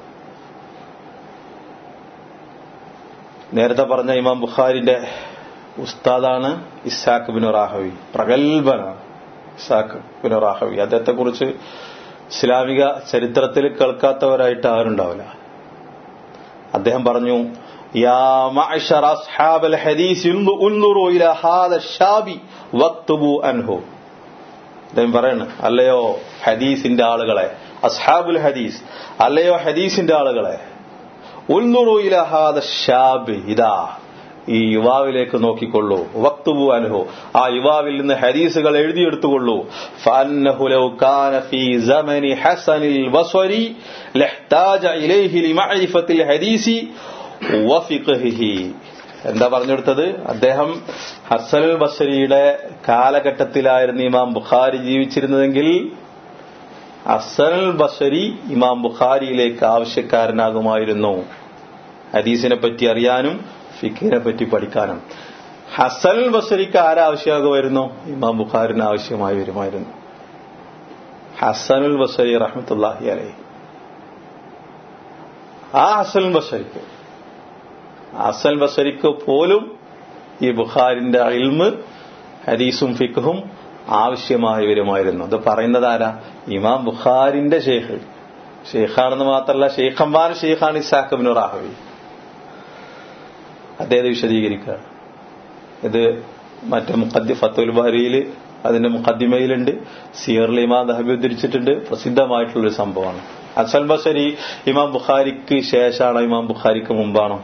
നേരത്തെ പറഞ്ഞ ഇമാം ബുഖാരിന്റെ ഉസ്താദാണ് ഇസാഖ് ബിൻ റാഹവി പ്രഗത്ഭനാണ് ഇസാഖ് ബിൻ റാഹവി അദ്ദേഹത്തെ കുറിച്ച് ഇസ്ലാമിക ചരിത്രത്തിൽ കേൾക്കാത്തവരായിട്ട് ആരുണ്ടാവില്ല അദ്ദേഹം പറഞ്ഞു യാ മഅ്ശറ അസ്ഹാബൽ ഹദീസ് ഉൻദുറു ഇലാ ഹാദ ഷാബി വക്തുബു അൻഹു അദ്ദേഹം പറയാണ് അല്ലയോ ഹദീസിന്റെ ആളുകളെ അസ്ഹാബുൽ ഹദീസ് അല്ലയോ ഹദീസിന്റെ ആളുകളെ ഉൽനുറു ഇലാ ഹാദ ഷാബി ഇതാ ഈ യുവാവിലേക്ക് നോക്കിക്കൊള്ളൂ വക്തുബു അനുഹു ആ യുവാവിൽ നിന്ന് ഹദീസുകൾ എഴുതിയെടുത്തുകൊള്ളൂ فأنه لو كان في زمن حسن البصري لاحتاج إليه لمعرفة الحديث وفقهه എന്താ പറഞ്ഞെടുത്തത് അദ്ദേഹം ഹസൻ ബസരിയുടെ കാലഘട്ടത്തിലായിരുന്നു ഇമാം ബുഖാരി ജീവിച്ചിരുന്നതെങ്കിൽ ഹസൻ ബസരി ഇമാം ബുഖാരിയിലേക്ക് ആവശ്യക്കാരനാകുമായിരുന്നു ഹദീസിനെ പറ്റി അറിയാനും ഫിഖിനെ പറ്റി പഠിക്കാനും ഹസൻ ബസരിക്ക് ആരാവശ്യമാകുമായിരുന്നു ഇമാം ബുഖാരിന് ആവശ്യമായി വരുമായിരുന്നു ഹസനുൽ ബസരി റഹ്മത്തുല്ലാഹി അലൈ ആ ഹസൻ ബസരിക്ക് ഹസൻ ബസരിക്ക് പോലും ഈ ബുഖാരിന്റെ ഇൽമ് ഹദീസും ഫിഖും ആവശ്യമായി വരുമായിരുന്നു അത് പറയുന്നത് ആരാ ഇമാം ബുഖാരിന്റെ ഷെയ്ഖ് ഷെയ്ഖാണെന്ന് മാത്രമല്ല ഷെയ്ഖമ്മാൻ ഷെയ്ഖാണ് ഇസാഖബിൻ റാഹവി അദ്ദേഹത്തെ വിശദീകരിക്കുകയാണ് ഇത് മറ്റേ മുഖദ്ദി ഫത്തുൽ ബാരിയിൽ അതിന്റെ മുഖദ്ദിമയിലുണ്ട് സിയറിൽ ഇമാം ദഹബി ഉദ്ധരിച്ചിട്ടുണ്ട് പ്രസിദ്ധമായിട്ടുള്ളൊരു സംഭവമാണ് അസൽ ബസരി ഇമാം ബുഖാരിക്ക് ശേഷമാണോ ഇമാം ബുഖാരിക്ക് മുമ്പാണോ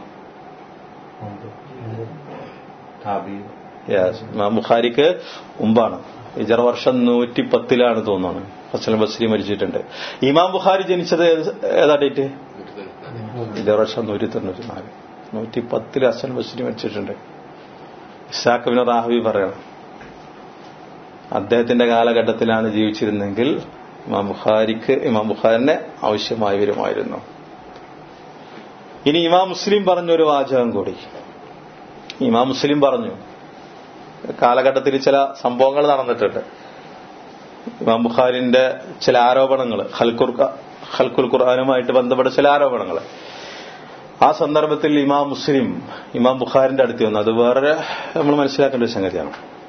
Yes, ഇമാം ബുഖാരിക്ക് മുമ്പാണ് ഇജറ വർഷം നൂറ്റി പത്തിലാണ് തോന്നുന്നു ഹസൻ ബസ്രി മരിച്ചിട്ടുണ്ട് ഇമാം ബുഖാരി ജനിച്ചത് ഏത്- ഏതാ ഡേറ്റ് ഇജറ വർഷം നൂറ്റി തൊണ്ണൂറ്റി നാല് നൂറ്റി പത്തിൽ ഹസൻ ബസ്രി മരിച്ചിട്ടുണ്ട് ഇസാഖിബിന് റാഹവി പറയണം അദ്ദേഹത്തിന്റെ കാലഘട്ടത്തിലാണ് ജീവിച്ചിരുന്നെങ്കിൽ ഇമാം ബുഖാരിക്ക് ഇമാം ബുഖാരിനെ ആവശ്യമായി വരുമായിരുന്നു ഇനി ഇമാം മുസ്ലിം പറഞ്ഞൊരു വാചകം കൂടി ഇമാം മുസ്ലിം പറഞ്ഞു കാലഘട്ടത്തിൽ ചില സംഭവങ്ങൾ നടന്നിട്ടുണ്ട് ഇമാം ബുഖാരിന്റെ ചില ആരോപണങ്ങൾ ഹൽക്കുർ ഹൽക്കുൽ ഖുർആാനുമായിട്ട് ബന്ധപ്പെട്ട ചില ആരോപണങ്ങൾ ആ സന്ദർഭത്തിൽ ഇമാം മുസ്ലിം ഇമാം ബുഖാരിന്റെ അടുത്ത് വന്നു അത് വേറെ നമ്മൾ മനസ്സിലാക്കേണ്ട ഒരു സംഗതിയാണ്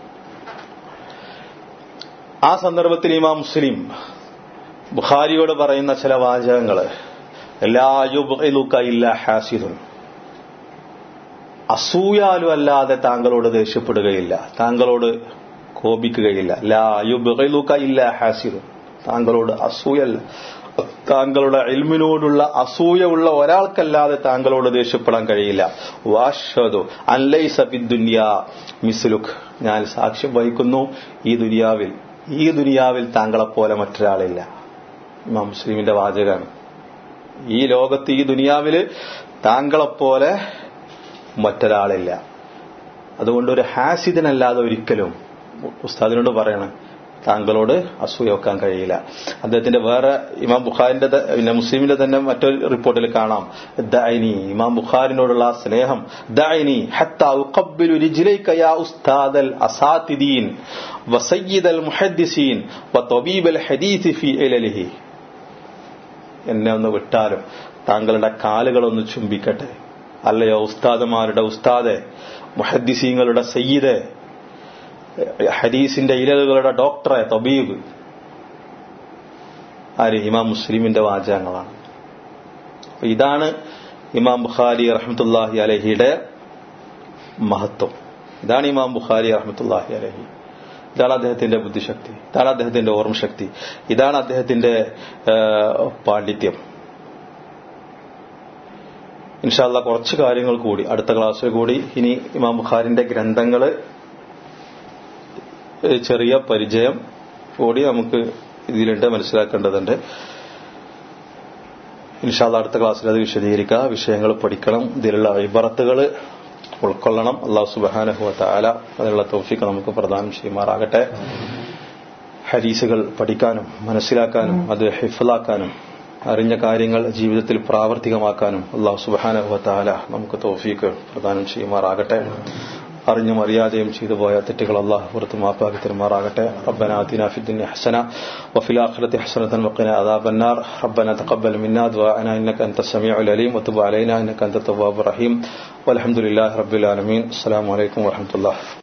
ആ സന്ദർഭത്തിൽ ഇമാം മുസ്ലിം ബുഖാരിയോട് പറയുന്ന ചില വാചകങ്ങൾ എല്ലാ യുബ്ഇലുക ഇല്ലാ ഹാസിദുൻ അസൂയാലും അല്ലാതെ താങ്കളോട് ദേഷ്യപ്പെടുകയില്ല താങ്കളോട് കോപിക്കുകയില്ല ലാ യുബ്ഇലുക ഇല്ലാ ഹാസിദുൻ താങ്കളോട് അസൂയല്ല താങ്കളുടെ ഇൽമിനോടുള്ള അസൂയ ഉള്ള ഒരാൾക്കല്ലാതെ താങ്കളോട് ദേഷ്യപ്പെടാൻ കഴിയില്ല വാഷതു അല്ലൈസ ദുനിയാ മിസ്ലുഖ് ഞാൻ സാക്ഷ്യം വഹിക്കുന്നു ഈ ദുനിയാവിൽ ഈ ദുനിയാവിൽ താങ്കളെപ്പോലെ മറ്റൊരാളില്ല ഇമാം മുസ്ലിമിന്റെ വാചകാണ് ഈ ലോകത്ത് ഈ ദുനിയാവില് താങ്കളെപ്പോലെ മറ്റൊരാളില്ല അതുകൊണ്ട് ഒരു ഹാസിദനല്ലാതെ ഒരിക്കലും ഉസ്താദിനോട് പറയണം താങ്കളോട് അസൂയ വെക്കാൻ കഴിയില്ല അദ്ദേഹത്തിന്റെ വേറെ ഇമാം ബുഖാരിന്റെ ത- പിന്നെ മുസ്ലിമിന്റെ തന്നെ മറ്റൊരു റിപ്പോർട്ടിൽ കാണാം ദൈനി ഇമാം ബുഖാരിനോടുള്ള ആ സ്നേഹം ദൈനി ഹത്താ ഉഖബ്ബിലു റിജ്ലൈക യാ ഉസ്താദൽ അസാതിദീൻ വസയ്യിദൽ മുഹദ്ദിസീൻ വതബീബൽ ഹദീസ് ഫീ ഇലലിഹി എന്നെ ഒന്ന് വിട്ടാലും താങ്കളുടെ കാലുകളൊന്ന് ചുംബിക്കട്ടെ അല്ലയോ ഉസ്താദമാരുടെ ഉസ്താദെ മുഹദ്ദിസീങ്ങളുടെ സയ്യിദെ ഹദീസിന്റെ ഇലകളുടെ ഡോക്ടറെ തബീബ് ആര് ഇമാം മുസ്ലിമിന്റെ വാചകങ്ങളാണ് അപ്പൊ ഇതാണ് ഇമാം ബുഖാരി റഹ്മത്തുല്ലാഹി അലഹിയുടെ മഹത്വം ഇതാണ് ഇമാം ബുഖാരി റഹ്മത്തുല്ലാഹി അലഹി ഇതാണ് അദ്ദേഹത്തിന്റെ ബുദ്ധിശക്തി ഇതാണ് അദ്ദേഹത്തിന്റെ ഓർമ്മശക്തി ഇതാണ് അദ്ദേഹത്തിന്റെ ആ, പാണ്ഡിത്യം ഇൻഷാല്ല കുറച്ച് കാര്യങ്ങൾ കൂടി അടുത്ത ക്ലാസ്സിൽ കൂടി ഇനി ഇമാം ബുഖാരിന്റെ ഗ്രന്ഥങ്ങള് ഏഹ് ചെറിയ പരിചയം കൂടി നമുക്ക് ഇതിലുണ്ട് മനസ്സിലാക്കേണ്ടതുണ്ട് ഇൻഷാല്ല അടുത്ത ക്ലാസ്സിൽ അത് വിശദീകരിക്കുക വിഷയങ്ങൾ പഠിക്കണം ഇതിലുള്ള ഇബറത്തുകൾ ഉൾക്കൊള്ളണം അള്ളാഹു സുബാനഹുവ താല അതിനുള്ള തൗഫീക്ക് നമുക്ക് പ്രദാനം ചെയ്യുമാറാകട്ടെ ഹരീസുകൾ പഠിക്കാനും മനസ്സിലാക്കാനും അത് ഹിഫലാക്കാനും അറിഞ്ഞ കാര്യങ്ങൾ ജീവിതത്തിൽ പ്രാവർത്തികമാക്കാനും അള്ളാഹു സുബാനഹുവ താല നമുക്ക് തൗഫീക്ക് പ്രദാനം ചെയ്യുമാറാകട്ടെ അറിഞ്ഞും അറിയാതെയും ചെയ്തു പോയ തെറ്റുകൾ അള്ളാഹു പുറത്ത് മാപ്പാക്കി തരുമാറാകട്ടെ ربنا آتنا في الدنيا حسنة وفي الآخرة حسنة وقنا عذاب النار ربنا تقبل منا دعاءنا إنك أنت السميع العليم وتب علينا إنك أنت التواب الرحيم والحمد لله رب العالمين السلام عليكم ورحمة الله